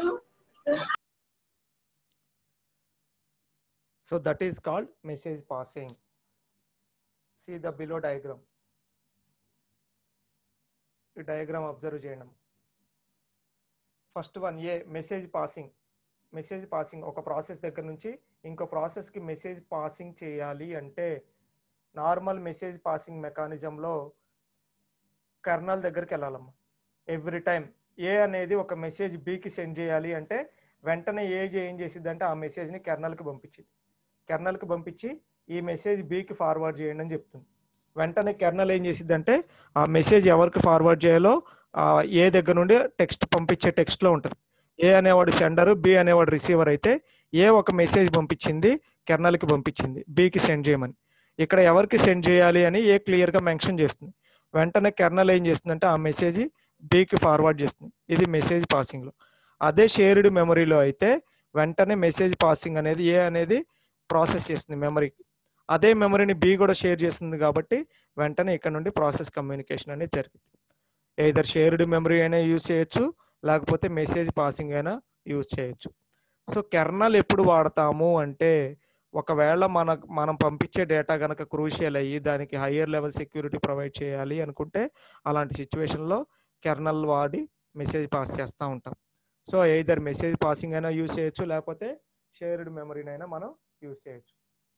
so that is called message passing see the below diagram ఈ డయాగ్రామ్ అబ్జర్వ్ చేయండి first one a message passing message passing ఒక ప్రాసెస్ దగ్గర నుంచి ఇంకో ప్రాసెస్కి మెసేజ్ పాసింగ్ చేయాలి అంటే నార్మల్ మెసేజ్ పాసింగ్ మెకానిజంలో కర్నల్ దగ్గరికి వెళ్ళాలమ్మా ఎవ్రీ టైం ఏ అనేది ఒక మెసేజ్ బికి సెండ్ చేయాలి అంటే వెంటనే ఏ ఏం చేసిద్ది అంటే ఆ మెసేజ్ని కెర్నల్కి పంపించింది కెర్నల్కి పంపించి ఈ మెసేజ్ బికి ఫార్వర్డ్ చేయండి అని చెప్తుంది వెంటనే కెర్నల్ ఏం చేసిద్ది అంటే ఆ మెసేజ్ ఎవరికి ఫార్వర్డ్ చేయాలో ఆ ఏ దగ్గర నుండి టెక్స్ట్ పంపించే టెక్స్ట్లో ఉంటుంది ఏ అనేవాడు సెండర్ బి అనేవాడు రిసీవర్ అయితే ఏ ఒక మెసేజ్ పంపించింది కెర్నల్కి పంపించింది బికి సెండ్ చేయమని ఇక్కడ ఎవరికి సెండ్ చేయాలి అని ఏ క్లియర్గా మెన్షన్ చేస్తుంది వెంటనే కెర్నల్ ఏం చేస్తుందంటే ఆ మెసేజ్ బికి ఫార్వర్డ్ చేస్తుంది ఇది మెసేజ్ పాసింగ్లో అదే షేర్డ్ మెమరీలో అయితే వెంటనే మెసేజ్ పాసింగ్ అనేది ఏ అనేది ప్రాసెస్ చేస్తుంది మెమరీకి అదే మెమరీని బి కూడా షేర్ చేస్తుంది కాబట్టి వెంటనే ఇక్కడ నుండి ప్రాసెస్ కమ్యూనికేషన్ అనేది జరిగింది ఏదర్ షేర్డ్ మెమరీ అయినా యూజ్ చేయొచ్చు లేకపోతే మెసేజ్ పాసింగ్ అయినా యూజ్ చేయొచ్చు సో కెర్నల్ ఎప్పుడు వాడతాము అంటే ఒకవేళ మన మనం పంపించే డేటా కనుక క్రూషియల్ అయ్యి దానికి హయ్యర్ లెవెల్ సెక్యూరిటీ ప్రొవైడ్ చేయాలి అనుకుంటే అలాంటి సిచ్యువేషన్లో కెర్నల్ వాడి మెసేజ్ పాస్ చేస్తూ ఉంటాం సో ఎయిదర్ మెసేజ్ పాసింగ్ అయినా యూజ్ చేయొచ్చు లేకపోతే షేర్డ్ మెమరీనైనా మనం యూజ్ చేయొచ్చు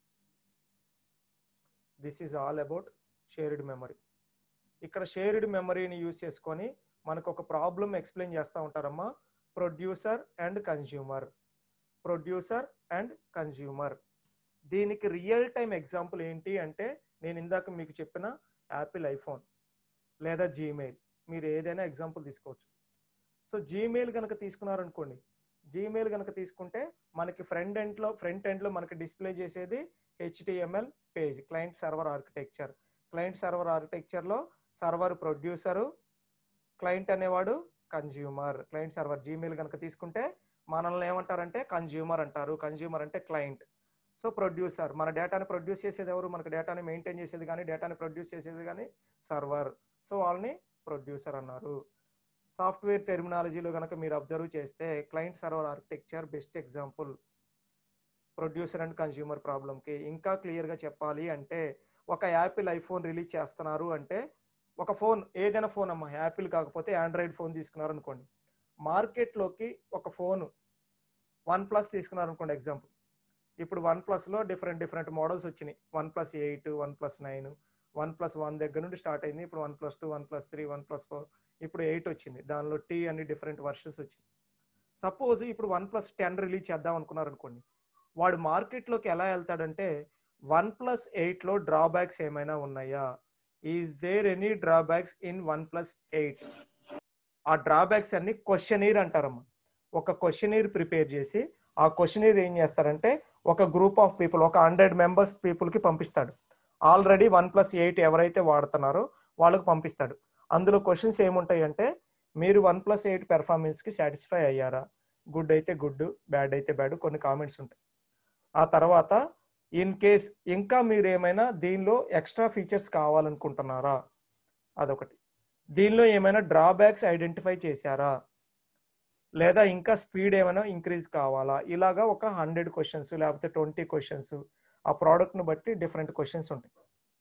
this is all about shared memory ఇక్కడ షేర్డ్ మెమరీని యూజ్ చేసుకొని మనకు ఒక ప్రాబ్లం ఎక్స్ప్లెయిన్ చేస్తూ ఉంటారమ్మా producer and consumer producer and consumer దీనికి రియల్ టైం ఎగ్జాంపుల్ ఏంటి అంటే నేను ఇందాక మీకు చెప్పిన యాపిల్ ఐఫోన్ లేదా జీమెయిల్ మీరు ఏదైనా ఎగ్జాంపుల్ తీసుకోవచ్చు సో జీమెయిల్ కనుక తీసుకున్నారనుకోండి జీమెయిల్ కనుక తీసుకుంటే మనకి ఫ్రంట్ ఎండ్లో ఫ్రంట్ ఎండ్లో మనకి డిస్ప్లే చేసేది HTML page client server architecture client server ఆర్కిటెక్చర్లో సర్వర్ ప్రొడ్యూసరు క్లయింట్ అనేవాడు కన్జ్యూమర్ క్లయింట్ సర్వర్ జీమెయిల్ కనుక తీసుకుంటే మనల్ని ఏమంటారంటే కన్జ్యూమర్ అంటారు కన్జ్యూమర్ అంటే క్లయింట్ సో ప్రొడ్యూసర్ మన డేటాని ప్రొడ్యూస్ చేసేది ఎవరు మనకు డేటాని మెయింటైన్ చేసేది కానీ డేటాని ప్రొడ్యూస్ చేసేది కానీ సర్వర్ సో వాళ్ళని ప్రొడ్యూసర్ అన్నారు సాఫ్ట్వేర్ టెర్మినాలజీలో కనుక మీరు అబ్జర్వ్ చేస్తే client server architecture best example producer and consumer ప్రాబ్లంకి ఇంకా క్లియర్గా చెప్పాలి అంటే ఒక యాపిల్ ఐఫోన్ రిలీజ్ చేస్తున్నారు అంటే ఒక ఫోన్ ఏదైనా ఫోన్ అమ్మా యాపిల్ కాకపోతే ఆండ్రాయిడ్ ఫోన్ తీసుకున్నారు అనుకోండి మార్కెట్లోకి ఒక ఫోన్ వన్ ప్లస్ తీసుకున్నారు అనుకోండి ఎగ్జాంపుల్ ఇప్పుడు వన్ ప్లస్లో డిఫరెంట్ డిఫరెంట్ మోడల్స్ వచ్చినాయి one plus eight one plus nine one plus one దగ్గర నుండి స్టార్ట్ అయింది ఇప్పుడు one plus two one plus three one plus four ఇప్పుడు ఎయిట్ వచ్చింది దానిలో టీ అన్ని డిఫరెంట్ వర్షన్స్ వచ్చింది సపోజ్ ఇప్పుడు వన్ ప్లస్ టెన్ రిలీజ్ చేద్దాం అనుకున్నారు అనుకోండి వాడు మార్కెట్లోకి ఎలా వెళ్తాడంటే వన్ ప్లస్ ఎయిట్లో డ్రాబ్యాక్స్ ఏమైనా ఉన్నాయా is there any drawbacks in one plus eight ఆ డ్రాబ్యాక్స్ అన్ని క్వశ్చనీర్ అంటారమ్మా ఒక క్వశ్చనీర్ ప్రిపేర్ చేసి ఆ క్వశ్చనీర్ ఏం చేస్తారంటే ఒక గ్రూప్ ఆఫ్ పీపుల్ ఒక హండ్రెడ్ మెంబర్స్ పీపుల్కి పంపిస్తాడు ఆల్రెడీ వన్ ప్లస్ ఎయిట్ ఎవరైతే వాడుతున్నారో వాళ్ళకి పంపిస్తాడు అందులో క్వశ్చన్స్ ఏముంటాయి అంటే మీరు వన్ ప్లస్ ఎయిట్ పెర్ఫార్మెన్స్కి సాటిస్ఫై అయ్యారా గుడ్ అయితే గుడ్ బ్యాడ్ అయితే బ్యాడ్ కొన్ని కామెంట్స్ ఉంటాయి ఆ తర్వాత ఇన్ కేస్ ఇంకా మీరు ఏమైనా దీనిలో ఎక్స్ట్రా ఫీచర్స్ కావాలనుకుంటున్నారా అదొకటి దీనిలో ఏమైనా డ్రాబ్యాక్స్ ఐడెంటిఫై చేశారా లేదా ఇంకా స్పీడ్ ఏమైనా ఇంక్రీజ్ కావాలా ఇలాగా ఒక హండ్రెడ్ క్వశ్చన్స్ లేకపోతే ట్వంటీ క్వశ్చన్స్ ఆ ప్రోడక్ట్ను బట్టి డిఫరెంట్ క్వశ్చన్స్ ఉంటాయి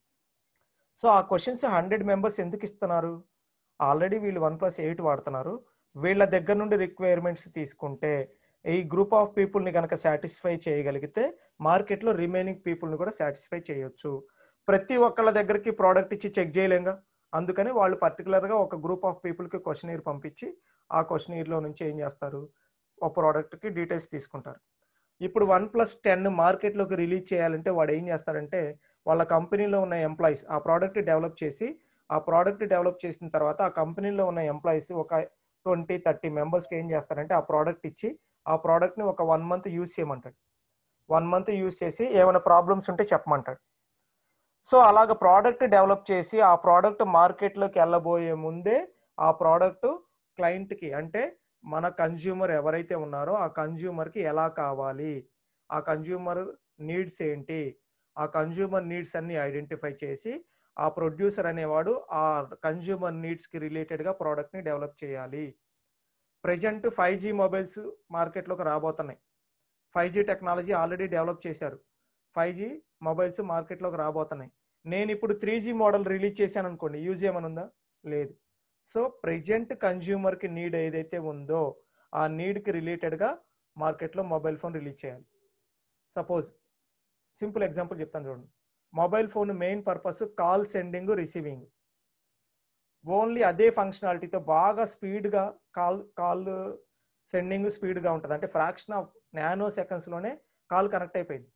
సో ఆ క్వశ్చన్స్ హండ్రెడ్ మెంబర్స్ ఎందుకు ఇస్తున్నారు ఆల్రెడీ వీళ్ళు వన్ ప్లస్ ఎయిట్ వాడుతున్నారు వీళ్ళ దగ్గర నుండి రిక్వైర్మెంట్స్ తీసుకుంటే ఈ గ్రూప్ ఆఫ్ పీపుల్ని కనుక సాటిస్ఫై చేయగలిగితే మార్కెట్లో రిమైనింగ్ పీపుల్ని కూడా సాటిస్ఫై చేయొచ్చు ప్రతి ఒక్కళ్ళ దగ్గరికి ప్రోడక్ట్ ఇచ్చి చెక్ చేయలేంగా అందుకని వాళ్ళు పర్టికులర్గా ఒక గ్రూప్ ఆఫ్ పీపుల్కి క్వశ్చనీర్ పంపించి ఆ క్వశ్చనీర్లో నుంచి ఏం చేస్తారు ఒక ప్రోడక్ట్కి డీటెయిల్స్ తీసుకుంటారు ఇప్పుడు వన్ ప్లస్ టెన్ మార్కెట్లోకి రిలీజ్ చేయాలంటే వాడు ఏం చేస్తాడంటే వాళ్ళ కంపెనీలో ఉన్న ఎంప్లాయీస్ ఆ ప్రోడక్ట్ డెవలప్ చేసి ఆ ప్రోడక్ట్ డెవలప్ చేసిన తర్వాత ఆ కంపెనీలో ఉన్న ఎంప్లాయీస్ ఒక ట్వంటీ థర్టీ మెంబర్స్కి ఏం చేస్తారంటే ఆ ప్రోడక్ట్ ఇచ్చి ఆ ప్రోడక్ట్ని ఒక వన్ మంత్ యూజ్ చేయమంటాడు వన్ మంత్ యూజ్ చేసి ఏమైనా ప్రాబ్లమ్స్ ఉంటే చెప్పమంటాడు సో అలాగ ప్రోడక్ట్ డెవలప్ చేసి ఆ ప్రోడక్ట్ మార్కెట్లోకి వెళ్ళబోయే ముందే ఆ ప్రోడక్ట్ క్లయింట్కి అంటే మన కన్జ్యూమర్ ఎవరైతే ఉన్నారో ఆ కన్జ్యూమర్కి ఎలా కావాలి ఆ కన్జ్యూమర్ నీడ్స్ ఏంటి ఆ కన్జ్యూమర్ నీడ్స్ అన్ని ఐడెంటిఫై చేసి ఆ ప్రొడ్యూసర్ అనేవాడు ఆ కన్జ్యూమర్ నీడ్స్కి రిలేటెడ్గా ప్రోడక్ట్ని డెవలప్ చేయాలి ప్రజెంట్ ఫైవ్ జీ మొబైల్స్ మార్కెట్లోకి రాబోతున్నాయి five G technology already develop చేశారు ఫైవ్ జీ మొబైల్స్ మార్కెట్లోకి రాబోతున్నాయి నేను ఇప్పుడు త్రీ జీ మోడల్ రిలీజ్ చేశాను అనుకోండి యూజ్ ఏమైనా ఉందా లేదు సో ప్రెజెంట్ కన్జ్యూమర్కి నీడ్ ఏదైతే ఉందో ఆ నీడ్కి రిలేటెడ్గా మార్కెట్లో మొబైల్ ఫోన్ రిలీజ్ చేయాలి సపోజ్ సింపుల్ ఎగ్జాంపుల్ చెప్తాను చూడండి mobile phone main purpose call sending receiving only అదే ఫంక్షనాలిటీతో బాగా స్పీడ్గా కాల్ కాల్ సెండింగ్ స్పీడ్గా ఉంటుంది అంటే ఫ్రాక్షన్ ఆఫ్ నానో సెకండ్స్లోనే కాల్ కనెక్ట్ అయిపోయింది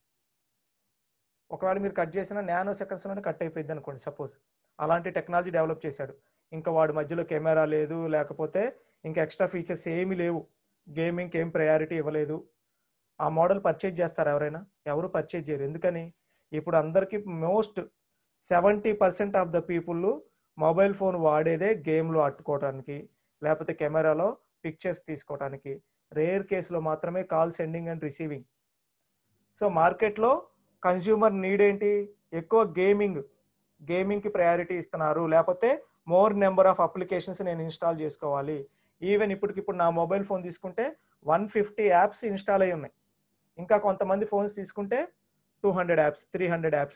ఒకవేళ మీరు కట్ చేసిన నానో సెకండ్స్లోనే కట్ అయిపోయింది అనుకోండి సపోజ్ అలాంటి టెక్నాలజీ డెవలప్ చేశాడు ఇంకా వాడి మధ్యలో కెమెరా లేదు లేకపోతే ఇంకా ఎక్స్ట్రా ఫీచర్స్ ఏమీ లేవు గేమింగ్కి ఏం ప్రయారిటీ ఇవ్వలేదు ఆ మోడల్ పర్చేజ్ చేస్తారు ఎవరైనా ఎవరు పర్చేజ్ చేయరు ఎందుకని ఇప్పుడు అందరికీ most seventy percent of the people mobile phone వాడేదే గేమ్లో అట్టుకోవడానికి లేకపోతే కెమెరాలో పిక్చర్స్ తీసుకోవడానికి రేర్ కేసులో మాత్రమే call sending and receiving so మార్కెట్లో కన్జ్యూమర్ నీడ్ ఏంటి ఎక్కువ గేమింగ్ గేమింగ్కి ప్రయారిటీ ఇస్తున్నారు లేకపోతే మోర్ నెంబర్ ఆఫ్ అప్లికేషన్స్ నేను ఇన్స్టాల్ చేసుకోవాలి ఈవెన్ ఇప్పటికిప్పుడు నా మొబైల్ ఫోన్ తీసుకుంటే వన్ ఫిఫ్టీ యాప్స్ ఇన్స్టాల్ అయి ఉన్నాయి ఇంకా కొంతమంది ఫోన్స్ తీసుకుంటే two hundred apps three hundred apps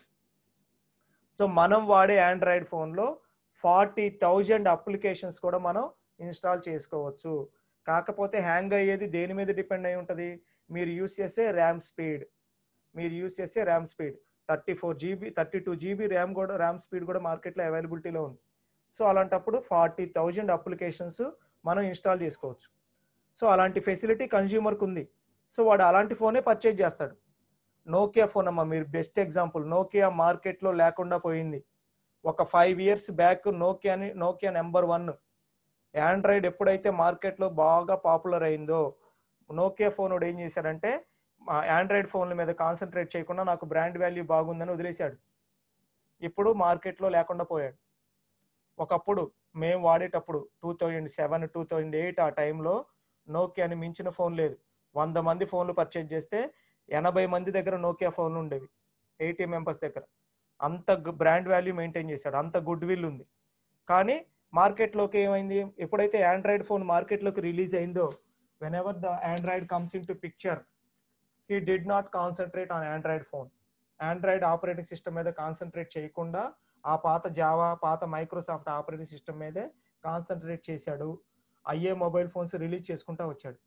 so మనం వాడే ఆండ్రాయిడ్ ఫోన్లో ఫార్టీ థౌజండ్ అప్లికేషన్స్ కూడా మనం ఇన్స్టాల్ చేసుకోవచ్చు కాకపోతే హ్యాంగ్ అయ్యేది దేని మీద డిపెండ్ అయి ఉంటుంది మీరు యూస్ చేసే ర్యామ్ స్పీడ్ మీరు యూస్ చేసే RAM speed thirty four GB thirty two GB RAM కూడా ర్యామ్ స్పీడ్ కూడా మార్కెట్లో అవైలబిలిటీలో ఉంది సో అలాంటప్పుడు ఫార్టీ థౌజండ్ అప్లికేషన్స్ మనం ఇన్స్టాల్ చేసుకోవచ్చు సో అలాంటి ఫెసిలిటీ కన్జ్యూమర్కి ఉంది సో వాడు అలాంటి ఫోనే పర్చేజ్ చేస్తాడు నోకియా ఫోన్ అమ్మా మీరు బెస్ట్ ఎగ్జాంపుల్ నోకియా మార్కెట్లో లేకుండా పోయింది ఒక ఫైవ్ ఇయర్స్ బ్యాక్ నోకియాని నోకియా నెంబర్ వన్ ఆండ్రాయిడ్ ఎప్పుడైతే మార్కెట్లో బాగా పాపులర్ అయిందో నోకియా ఫోన్ వాడు ఏం చేశాడంటే ఆండ్రాయిడ్ ఫోన్ల మీద కాన్సన్ట్రేట్ చేయకుండా నాకు బ్రాండ్ వాల్యూ బాగుందని వదిలేశాడు ఇప్పుడు మార్కెట్లో లేకుండా పోయాడు ఒకప్పుడు మేము వాడేటప్పుడు two thousand seven two thousand eight ఆ టైంలో నోకియాని మించిన ఫోన్ లేదు వంద మంది ఫోన్లు పర్చేజ్ చేస్తే ఎనభై మంది దగ్గర నోకియా ఫోన్లు ఉండేవి ఎయిటీ మెంబర్స్ దగ్గర అంత బ్రాండ్ వాల్యూ మెయింటైన్ చేశాడు అంత గుడ్ విల్ ఉంది కానీ మార్కెట్లోకి ఏమైంది ఎప్పుడైతే ఆండ్రాయిడ్ ఫోన్ మార్కెట్లోకి రిలీజ్ అయిందో whenever the Android comes into picture he did not concentrate on Android phone Android operating system మీద కాన్సన్ట్రేట్ చేయకుండా ఆ పాత జావా పాత మైక్రోసాఫ్ట్ ఆపరేటింగ్ సిస్టమ్ మీదే కాన్సన్ట్రేట్ చేశాడు అయ్యే మొబైల్ ఫోన్స్ రిలీజ్ చేసుకుంటా వచ్చాడు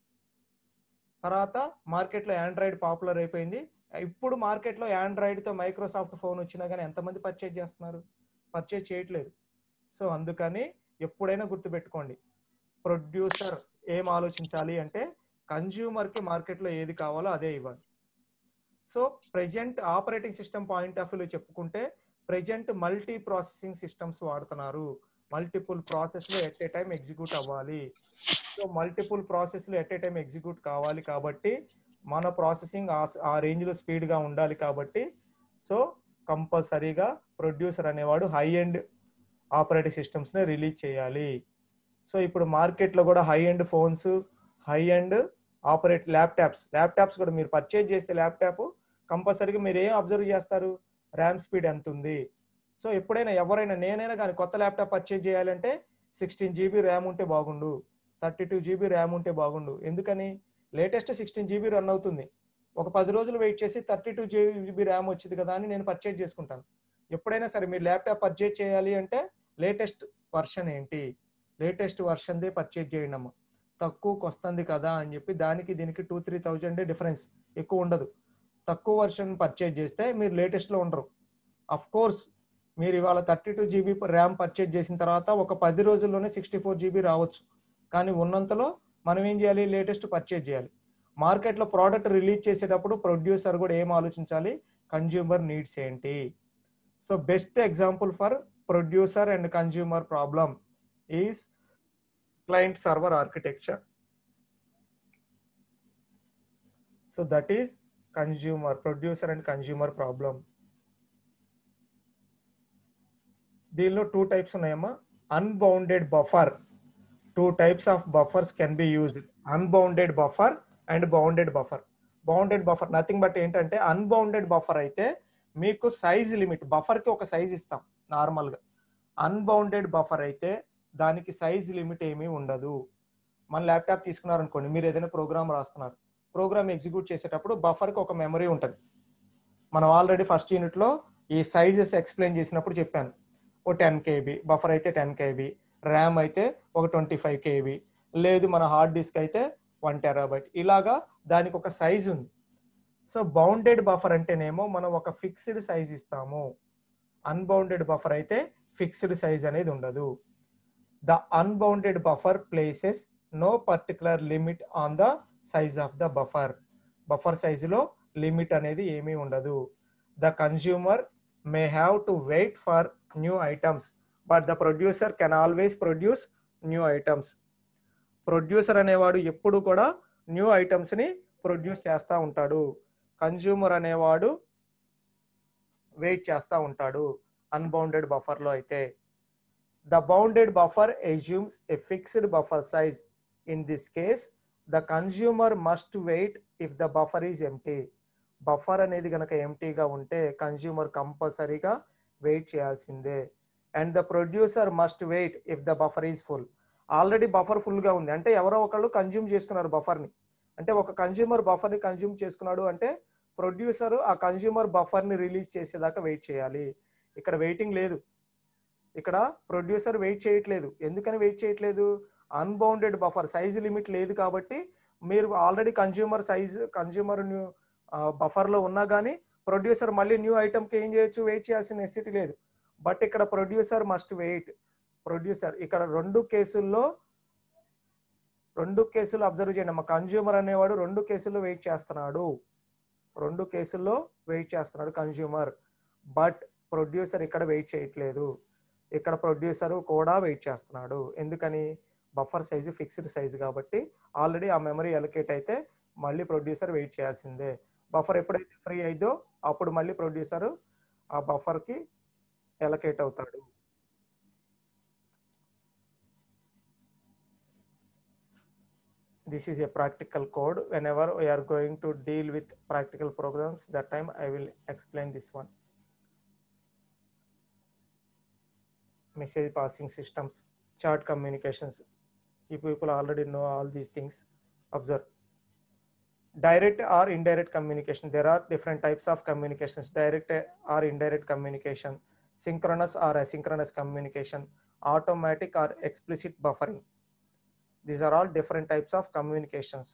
తర్వాత మార్కెట్లో ఆండ్రాయిడ్ పాపులర్ అయిపోయింది ఇప్పుడు మార్కెట్లో ఆండ్రాయిడ్తో మైక్రోసాఫ్ట్ ఫోన్ వచ్చినా కానీ ఎంతమంది పర్చేజ్ చేస్తున్నారు పర్చేజ్ చేయట్లేదు సో అందుకని ఎప్పుడైనా గుర్తుపెట్టుకోండి ప్రొడ్యూసర్ ఏం ఆలోచించాలి అంటే కన్జ్యూమర్కి మార్కెట్లో ఏది కావాలో అదే ఇవ్వాలి so present operating system point of వ్యూలో చెప్పుకుంటే ప్రజెంట్ మల్టీ ప్రాసెసింగ్ సిస్టమ్స్ వాడుతున్నారు మల్టిపుల్ ప్రాసెస్లు ఎట్ ఏ టైం ఎగ్జిక్యూట్ అవ్వాలి సో మల్టిపుల్ ప్రాసెస్లు ఎట్ ఏ టైం ఎగ్జిక్యూట్ కావాలి కాబట్టి మన ప్రాసెసింగ్ ఆ రేంజ్లో స్పీడ్గా ఉండాలి కాబట్టి సో కంపల్సరీగా ప్రొడ్యూసర్ అనేవాడు హై ఎండ్ ఆపరేటింగ్ సిస్టమ్స్ని రిలీజ్ చేయాలి సో ఇప్పుడు మార్కెట్లో కూడా high end phones high end operate laptops laptops కూడా మీరు పర్చేజ్ చేస్తే ల్యాప్టాప్ కంపల్సరీగా మీరు ఏం అబ్జర్వ్ చేస్తారు ర్యామ్ స్పీడ్ ఎంత ఉంది సో ఎప్పుడైనా ఎవరైనా నేనైనా కానీ కొత్త ల్యాప్టాప్ పర్చేజ్ చేయాలంటే సిక్స్టీన్ జీబీ ర్యామ్ ఉంటే బాగుండు థర్టీ టూ జీబీ ర్యామ్ ఉంటే బాగుండు ఎందుకని లేటెస్ట్ సిక్స్టీన్ జీబీ రన్ అవుతుంది ఒక పది రోజులు వెయిట్ చేసి థర్టీ టూ జీబీ ర్యామ్ వచ్చింది కదా అని నేను పర్చేజ్ చేసుకుంటాను ఎప్పుడైనా సరే మీరు ల్యాప్టాప్ పర్చేజ్ చేయాలి అంటే లేటెస్ట్ వర్షన్ ఏంటి లేటెస్ట్ వర్షన్దే పర్చేజ్ చేయండి అమ్మ తక్కువకి వస్తుంది కదా అని చెప్పి దానికి దీనికి టూ త్రీ థౌజండ్ డిఫరెన్స్ ఎక్కువ ఉండదు తక్కువ వర్షన్ పర్చేజ్ చేస్తే మీరు లేటెస్ట్లో ఉండరు అఫ్ కోర్స్ మీరు ఇవాళ thirty two GB RAM purchase చేసిన తర్వాత ఒక పది రోజుల్లోనే సిక్స్టీ ఫోర్ జీబీ రావచ్చు కానీ ఉన్నంతలో మనం ఏం చేయాలి లేటెస్ట్ పర్చేజ్ చేయాలి మార్కెట్లో ప్రోడక్ట్ రిలీజ్ చేసేటప్పుడు ప్రొడ్యూసర్ కూడా ఏం ఆలోచించాలి కన్జ్యూమర్ నీడ్స్ ఏంటి so best example for producer and consumer problem is client server architecture so that is consumer producer and consumer problem దీనిలో టూ టైప్స్ ఉన్నాయమ్మా unbounded buffer two types of buffers can be used unbounded buffer and bounded buffer bounded buffer nothing but ఏంటంటే అన్బౌండెడ్ బఫర్ అయితే మీకు సైజ్ లిమిట్ బఫర్కి ఒక సైజ్ ఇస్తాం నార్మల్గా అన్బౌండెడ్ బఫర్ అయితే దానికి సైజ్ లిమిట్ ఏమీ ఉండదు మన ల్యాప్టాప్ తీసుకున్నారనుకోండి మీరు ఏదైనా ప్రోగ్రామ్ రాస్తున్నారు ప్రోగ్రామ్ ఎగ్జిక్యూట్ చేసేటప్పుడు బఫర్కి ఒక మెమరీ ఉంటుంది మనం ఆల్రెడీ ఫస్ట్ యూనిట్లో ఈ సైజెస్ ఎక్స్ప్లెయిన్ చేసినప్పుడు చెప్పాను ఓ టెన్ కేబీ బఫర్ అయితే టెన్ కేబీ ర్యామ్ అయితే ఒక ట్వంటీ ఫైవ్ కేబీ లేదు మన హార్డ్ డిస్క్ అయితే వన్ టెరాబైట్ ఇలాగా దానికి ఒక సైజ్ ఉంది సో బౌండెడ్ బఫర్ అంటేనేమో మనం ఒక ఫిక్స్డ్ సైజ్ ఇస్తాము అన్బౌండెడ్ బఫర్ అయితే ఫిక్స్డ్ సైజ్ అనేది ఉండదు the unbounded buffer places no particular limit on the size of the buffer buffer సైజులో లిమిట్ అనేది ఏమీ ఉండదు the consumer may have to wait for new items but the producer can always produce new items producer అనేవాడు ఎప్పుడు కూడా న్యూ ఐటమ్స్ని ప్రొడ్యూస్ చేస్తూ ఉంటాడు కన్జ్యూమర్ అనేవాడు వెయిట్ చేస్తూ ఉంటాడు అన్బౌండెడ్ బఫర్లో అయితే the bounded buffer assumes a fixed buffer size in this case the consumer must wait if the buffer is empty buffer అనేది కనుక ఎంటీగా ఉంటే కన్జ్యూమర్ కంపల్సరీగా వెయిట్ చేయాల్సిందే and the producer must wait if the buffer is full already buffer ఫుల్గా ఉంది అంటే ఎవరో ఒకళ్ళు కన్జ్యూమ్ చేసుకున్నారు బఫర్ని అంటే ఒక కన్జ్యూమర్ బఫర్ని కన్జ్యూమ్ చేసుకున్నాడు అంటే ప్రొడ్యూసర్ ఆ కన్జ్యూమర్ బఫర్ని రిలీజ్ చేసేదాకా వెయిట్ చేయాలి ఇక్కడ వెయిటింగ్ లేదు ఇక్కడ ప్రొడ్యూసర్ వెయిట్ చేయట్లేదు ఎందుకని వెయిట్ చేయట్లేదు అన్బౌండెడ్ బఫర్ సైజ్ లిమిట్ లేదు కాబట్టి మీరు already consumer size consumer new బఫర్లో ఉన్నా కానీ ప్రొడ్యూసర్ మళ్ళీ న్యూ ఐటమ్కి ఏం చేయొచ్చు వెయిట్ చేయాల్సిన నెసిటీ లేదు బట్ ఇక్కడ ప్రొడ్యూసర్ మస్ట్ వెయిట్ ప్రొడ్యూసర్ ఇక్కడ రెండు కేసుల్లో రెండు కేసులు అబ్జర్వ్ చేయండి మా కన్జ్యూమర్ అనేవాడు రెండు కేసుల్లో వెయిట్ చేస్తున్నాడు రెండు కేసుల్లో వెయిట్ చేస్తున్నాడు కన్జ్యూమర్ బట్ ప్రొడ్యూసర్ ఇక్కడ వెయిట్ చేయట్లేదు ఇక్కడ ప్రొడ్యూసర్ కూడా వెయిట్ చేస్తున్నాడు ఎందుకని బఫర్ సైజు ఫిక్స్డ్ సైజు కాబట్టి ఆల్రెడీ ఆ మెమరీ అలొకేట్ అయితే మళ్ళీ ప్రొడ్యూసర్ వెయిట్ చేయాల్సిందే బఫర్ ఎప్పుడైతే ఫ్రీ అయిందో అప్పుడు మళ్ళీ ప్రొడ్యూసర్ ఆ బఫర్కి ఎలకేట్ అవుతాడు this is a practical code whenever we are going to deal with practical programs that time i will explain this one message passing systems chat communications you people already know all these things observe direct or indirect communication there are different types of communications direct or indirect communication synchronous or asynchronous communication automatic or explicit buffering these are all different types of communications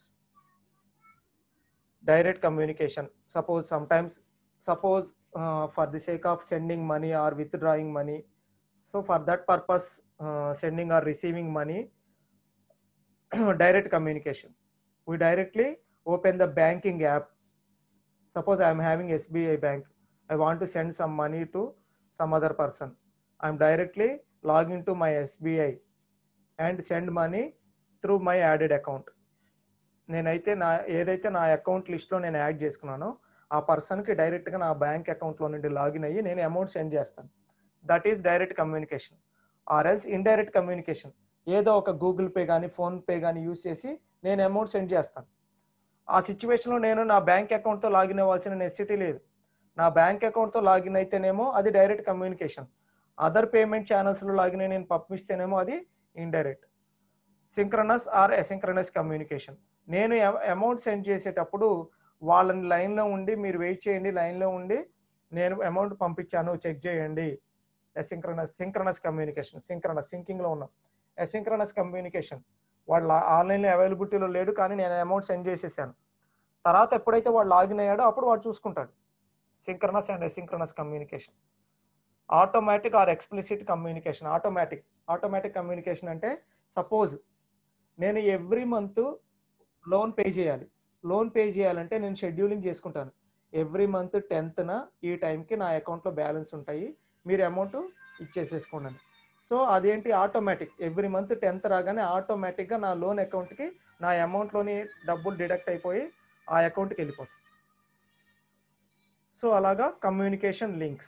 direct communication suppose sometimes suppose uh, for the sake of sending money or withdrawing money so for that purpose uh, sending or receiving money direct communication we directly open the banking app suppose i am having sbi bank i want to send some money to some other person i'm directly log into my sbi and send money through my added account నేనైతే నా ఏదైతే నా అకౌంట్ లిస్ట్లో నేను యాడ్ చేసుకున్నానో ఆ పర్సన్కి డైరెక్ట్గా నా బ్యాంక్ అకౌంట్లో నుండి లాగిన్ అయ్యి నేను అమౌంట్ సెండ్ చేస్తాను that is direct communication or else indirect communication ఏదో ఒక గూగుల్ పే కానీ ఫోన్పే కానీ యూస్ చేసి నేను అమౌంట్ సెండ్ చేస్తాను ఆ సిచ్యువేషన్లో నేను నా బ్యాంక్ అకౌంట్తో లాగిన్ అవ్వాల్సిన నెసిటీ లేదు నా బ్యాంక్ అకౌంట్తో లాగిన్ అయితేనేమో అది డైరెక్ట్ కమ్యూనికేషన్ అదర్ పేమెంట్ ఛానల్స్లో లాగిన్ అయి నేను పంపిస్తేనేమో అది indirect synchronous or asynchronous communication నేను అమౌంట్ సెండ్ చేసేటప్పుడు వాళ్ళని లైన్లో ఉండి మీరు వెయిట్ చేయండి లైన్లో ఉండి నేను అమౌంట్ పంపించాను చెక్ చేయండి అసింక్రనస్ సింక్రనస్ కమ్యూనికేషన్ సింక్రనస్ సింకింగ్లో ఉన్నాం అసింక్రనస్ కమ్యూనికేషన్ వాళ్ళ ఆన్లైన్లో అవైలబిలిటీలో లేడు కానీ నేను అమౌంట్ సెండ్ చేసేసాను తర్వాత ఎప్పుడైతే వాడు లాగిన్ అయ్యాడో అప్పుడు వాడు చూసుకుంటాడు synchronous and asynchronous communication automatic or explicit communication automatic automatic communication అంటే సపోజ్ నేను ఎవ్రీ మంత్ లోన్ పే చేయాలి లోన్ పే చేయాలంటే నేను షెడ్యూలింగ్ చేసుకుంటాను ఎవ్రీ మంత్ టెన్త్న ఈ టైంకి నా అకౌంట్లో బ్యాలెన్స్ ఉంటాయి మీరు అమౌంట్ ఇచ్చేసేసుకోండి అని సో అదేంటి ఆటోమేటిక్ ఎవ్రీ మంత్ టెన్త్ రాగానే ఆటోమేటిక్గా నా లోన్ అకౌంట్కి నా అమౌంట్లోని డబ్బులు డిడక్ట్ అయిపోయి ఆ అకౌంట్కి వెళ్ళిపోతాయి సో అలాగా communication links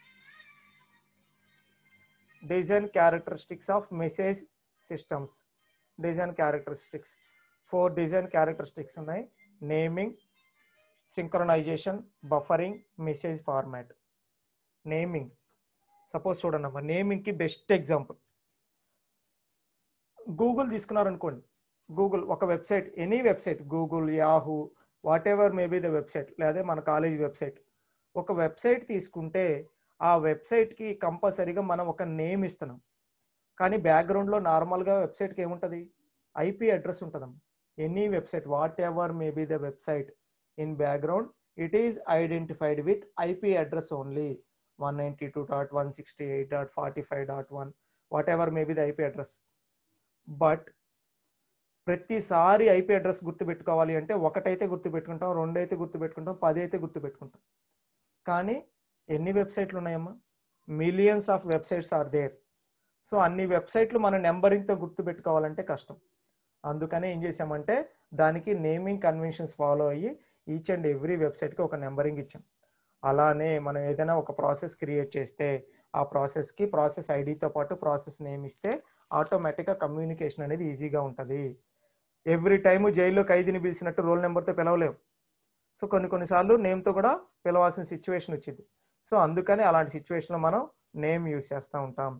design characteristics of message systems design characteristics four design characteristics ఉన్నాయి naming synchronization buffering message format naming suppose చూడండి అమ్మా నేమింగ్కి బెస్ట్ ఎగ్జాంపుల్ గూగుల్ తీసుకున్నారనుకోండి గూగుల్ ఒక website any website Google Yahoo whatever maybe the website లేదా మన కాలేజ్ వెబ్సైట్ ఒక వెబ్సైట్ తీసుకుంటే ఆ వెబ్సైట్కి కంపల్సరీగా మనం ఒక నేమ్ ఇస్తున్నాం కానీ బ్యాక్గ్రౌండ్లో నార్మల్గా వెబ్సైట్కి ఏముంటుంది ఐపీ అడ్రస్ ఉంటుందమ్మా any website whatever maybe the website in background it is identified with IP address only one ninety two dot one sixty eight dot forty five dot one whatever maybe the IP address but ప్రతిసారి ఐపీ అడ్రస్ గుర్తుపెట్టుకోవాలి అంటే ఒకటైతే గుర్తుపెట్టుకుంటాం రెండైతే గుర్తుపెట్టుకుంటాం పది అయితే గుర్తుపెట్టుకుంటాం కానీ ఎన్ని వెబ్సైట్లు ఉన్నాయమ్మా millions of websites are there so అన్ని వెబ్సైట్లు మన నెంబరింగ్తో గుర్తుపెట్టుకోవాలంటే కష్టం అందుకనే ఏం చేసామంటే దానికి నేమింగ్ కన్వెన్షన్స్ ఫాలో అయ్యి ఈచ్ అండ్ ఎవ్రీ వెబ్సైట్కి ఒక నెంబరింగ్ ఇచ్చాం అలానే మనం ఏదైనా ఒక ప్రాసెస్ క్రియేట్ చేస్తే ఆ ప్రాసెస్కి ప్రాసెస్ ఐడితో పాటు ప్రాసెస్ నేమ్ ఇస్తే ఆటోమేటిక్గా కమ్యూనికేషన్ అనేది ఈజీగా ఉంటుంది ఎవ్రీ టైము జైల్లో ఖైదీని పిలిచినట్టు రోల్ నెంబర్తో పిలవలేవు సో కొన్ని కొన్నిసార్లు నేమ్తో కూడా పిలవాల్సిన సిచ్యువేషన్ వచ్చింది సో అందుకని అలాంటి సిచ్యువేషన్లో మనం నేమ్ యూస్ చేస్తూ ఉంటాం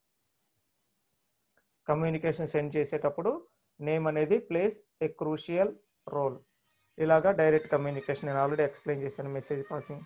కమ్యూనికేషన్ సెండ్ చేసేటప్పుడు నేమ్ అనేది ప్లేస్ ఏ క్రూషియల్ రోల్ ఇలాగా డైరెక్ట్ కమ్యూనికేషన్ నేను ఆల్రెడీ ఎక్స్ప్లెయిన్ చేశాను మెసేజ్ పాసింగ్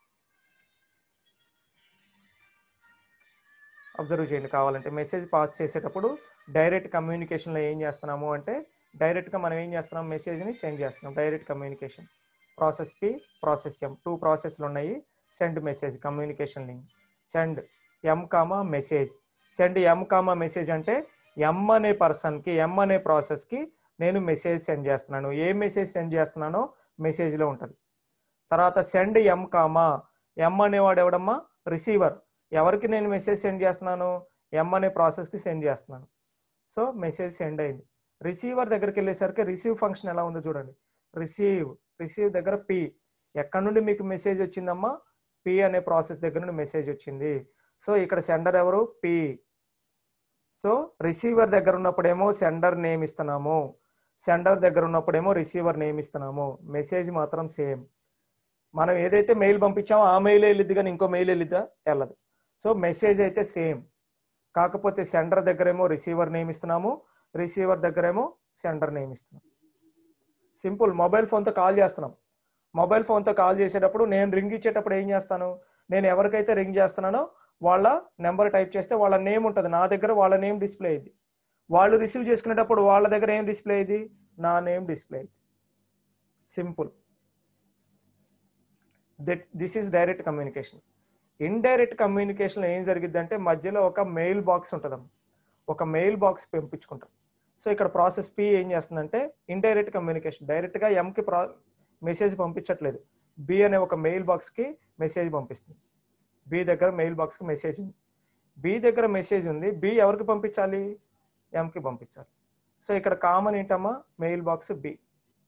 అబ్జర్వ్ చేయండి కావాలంటే మెసేజ్ పాస్ చేసేటప్పుడు డైరెక్ట్ కమ్యూనికేషన్లో ఏం చేస్తున్నాము అంటే డైరెక్ట్గా మనం ఏం చేస్తున్నాం మెసేజ్ని సెండ్ చేస్తున్నాం direct communication process P process M two ప్రాసెస్లు ఉన్నాయి send message communication link send M comma message send M comma message అంటే ఎం అనే పర్సన్కి ఎం అనే ప్రాసెస్కి నేను మెసేజ్ సెండ్ చేస్తున్నాను ఏ మెసేజ్ సెండ్ చేస్తున్నానో మెసేజ్లో ఉంటుంది తర్వాత సెండ్ ఎం కామా ఎం అనేవాడు ఎవడమ్మా రిసీవర్ ఎవరికి నేను మెసేజ్ సెండ్ చేస్తున్నాను ఎం అనే ప్రాసెస్కి సెండ్ చేస్తున్నాను సో మెసేజ్ సెండ్ అయింది రిసీవర్ దగ్గరికి వెళ్ళేసరికి రిసీవ్ ఫంక్షన్ ఎలా ఉందో చూడండి రిసీవ్ రిసీవ్ దగ్గర పి ఎక్కడి నుండి మీకు మెసేజ్ వచ్చిందమ్మా పి అనే ప్రాసెస్ దగ్గర నుండి మెసేజ్ వచ్చింది సో ఇక్కడ సెండర్ ఎవరు పి సో రిసీవర్ దగ్గర ఉన్నప్పుడేమో సెండర్ నేమ్ ఇస్తున్నాము సెండర్ దగ్గర ఉన్నప్పుడేమో రిసీవర్ నేమ్ ఇస్తున్నాము మెసేజ్ మాత్రం సేమ్ మనం ఏదైతే మెయిల్ పంపించామో ఆ మెయిల్ వెళ్ళిద్ది కానీ ఇంకో మెయిల్ వెళ్ళిద్దా వెళ్ళదు సో మెసేజ్ అయితే సేమ్ కాకపోతే సెండర్ దగ్గరేమో రిసీవర్ నేమ్ ఇస్తున్నాము రిసీవర్ దగ్గరేమో సెండర్ నేమ్ ఇస్తున్నాం సింపుల్ మొబైల్ ఫోన్తో కాల్ చేస్తున్నాం మొబైల్ ఫోన్తో కాల్ చేసేటప్పుడు నేను రింగ్ ఇచ్చేటప్పుడు ఏం చేస్తాను నేను ఎవరికైతే రింగ్ చేస్తున్నానో వాళ్ళ నెంబర్ టైప్ చేస్తే వాళ్ళ నేమ్ ఉంటుంది నా దగ్గర వాళ్ళ నేమ్ డిస్ప్లే అయింది వాళ్ళు రిసీవ్ చేసుకునేటప్పుడు వాళ్ళ దగ్గర ఏం డిస్ప్లే అయింది నా నేమ్ డిస్ప్లే అయింది simple that this is direct communication indirect communication ఏం జరిగింది అంటే మధ్యలో ఒక మెయిల్ బాక్స్ ఉంటుందమ్మ ఒక మెయిల్ బాక్స్ పంపించుకుంటాం సో ఇక్కడ ప్రాసెస్ పి ఏం చేస్తుందంటే ఇండైరెక్ట్ కమ్యూనికేషన్ డైరెక్ట్గా ఎంకి ప్రా మెసేజ్ పంపించట్లేదు బి అనే ఒక మెయిల్ బాక్స్కి మెసేజ్ పంపిస్తుంది బి దగ్గర మెయిల్ బాక్స్కి మెసేజ్ ఉంది బి దగ్గర మెసేజ్ ఉంది బి ఎవరికి పంపించాలి ఎంకి పంపించాలి సో ఇక్కడ కామన్ ఏంటమ్మా mail box B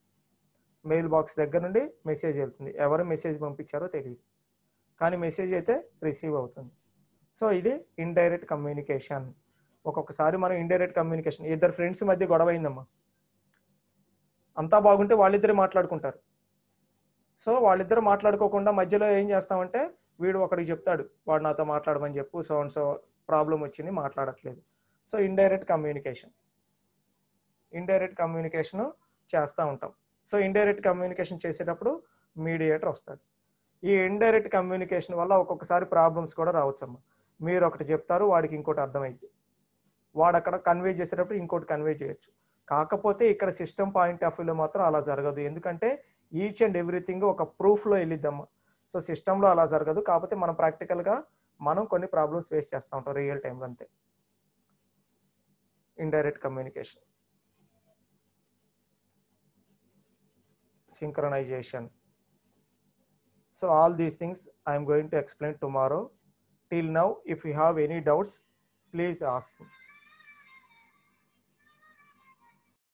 mail box దగ్గర నుండి మెసేజ్ వెళ్తుంది ఎవరు మెసేజ్ పంపించారో తెలియదు కానీ మెసేజ్ అయితే రిసీవ్ అవుతుంది సో ఇది ఇండైరెక్ట్ కమ్యూనికేషన్ ఒక్కొక్కసారి మనం ఇండైరెక్ట్ కమ్యూనికేషన్ ఇద్దరు ఫ్రెండ్స్ మధ్య గొడవ అయిందమ్మా అంతా బాగుంటే వాళ్ళిద్దరే మాట్లాడుకుంటారు సో వాళ్ళిద్దరు మాట్లాడుకోకుండా మధ్యలో ఏం చేస్తామంటే వీడు ఒకడికి చెప్తాడు వాడు నాతో మాట్లాడమని చెప్పు సో అండ్ సో ప్రాబ్లం వచ్చింది మాట్లాడట్లేదు so indirect communication indirect communication చేస్తూ ఉంటాం సో ఇండైరెక్ట్ కమ్యూనికేషన్ చేసేటప్పుడు మీడియేటర్ వస్తాడు ఈ ఇండైరెక్ట్ కమ్యూనికేషన్ వల్ల ఒక్కొక్కసారి ప్రాబ్లమ్స్ కూడా రావచ్చమ్మా మీరు ఒకటి చెప్తారు వాడికి ఇంకోటి అర్థమైంది వాడు అక్కడ కన్వే చేసేటప్పుడు ఇంకోటి కన్వే చేయొచ్చు కాకపోతే ఇక్కడ సిస్టమ్ పాయింట్ ఆఫ్ వ్యూలో మాత్రం అలా జరగదు ఎందుకంటే ఈచ్ అండ్ ఎవ్రీథింగ్ ఒక ప్రూఫ్లో వెళ్ళిద్దమ్మా సో సిస్టంలో అలా జరగదు కాకపోతే మనం ప్రాక్టికల్గా మనం కొన్ని ప్రాబ్లమ్స్ ఫేస్ చేస్తూ ఉంటాం రియల్ టైంలో అంతే indirect communication synchronization. So all these things I am going to explain tomorrow. Till now, if you have any doubts, please ask me.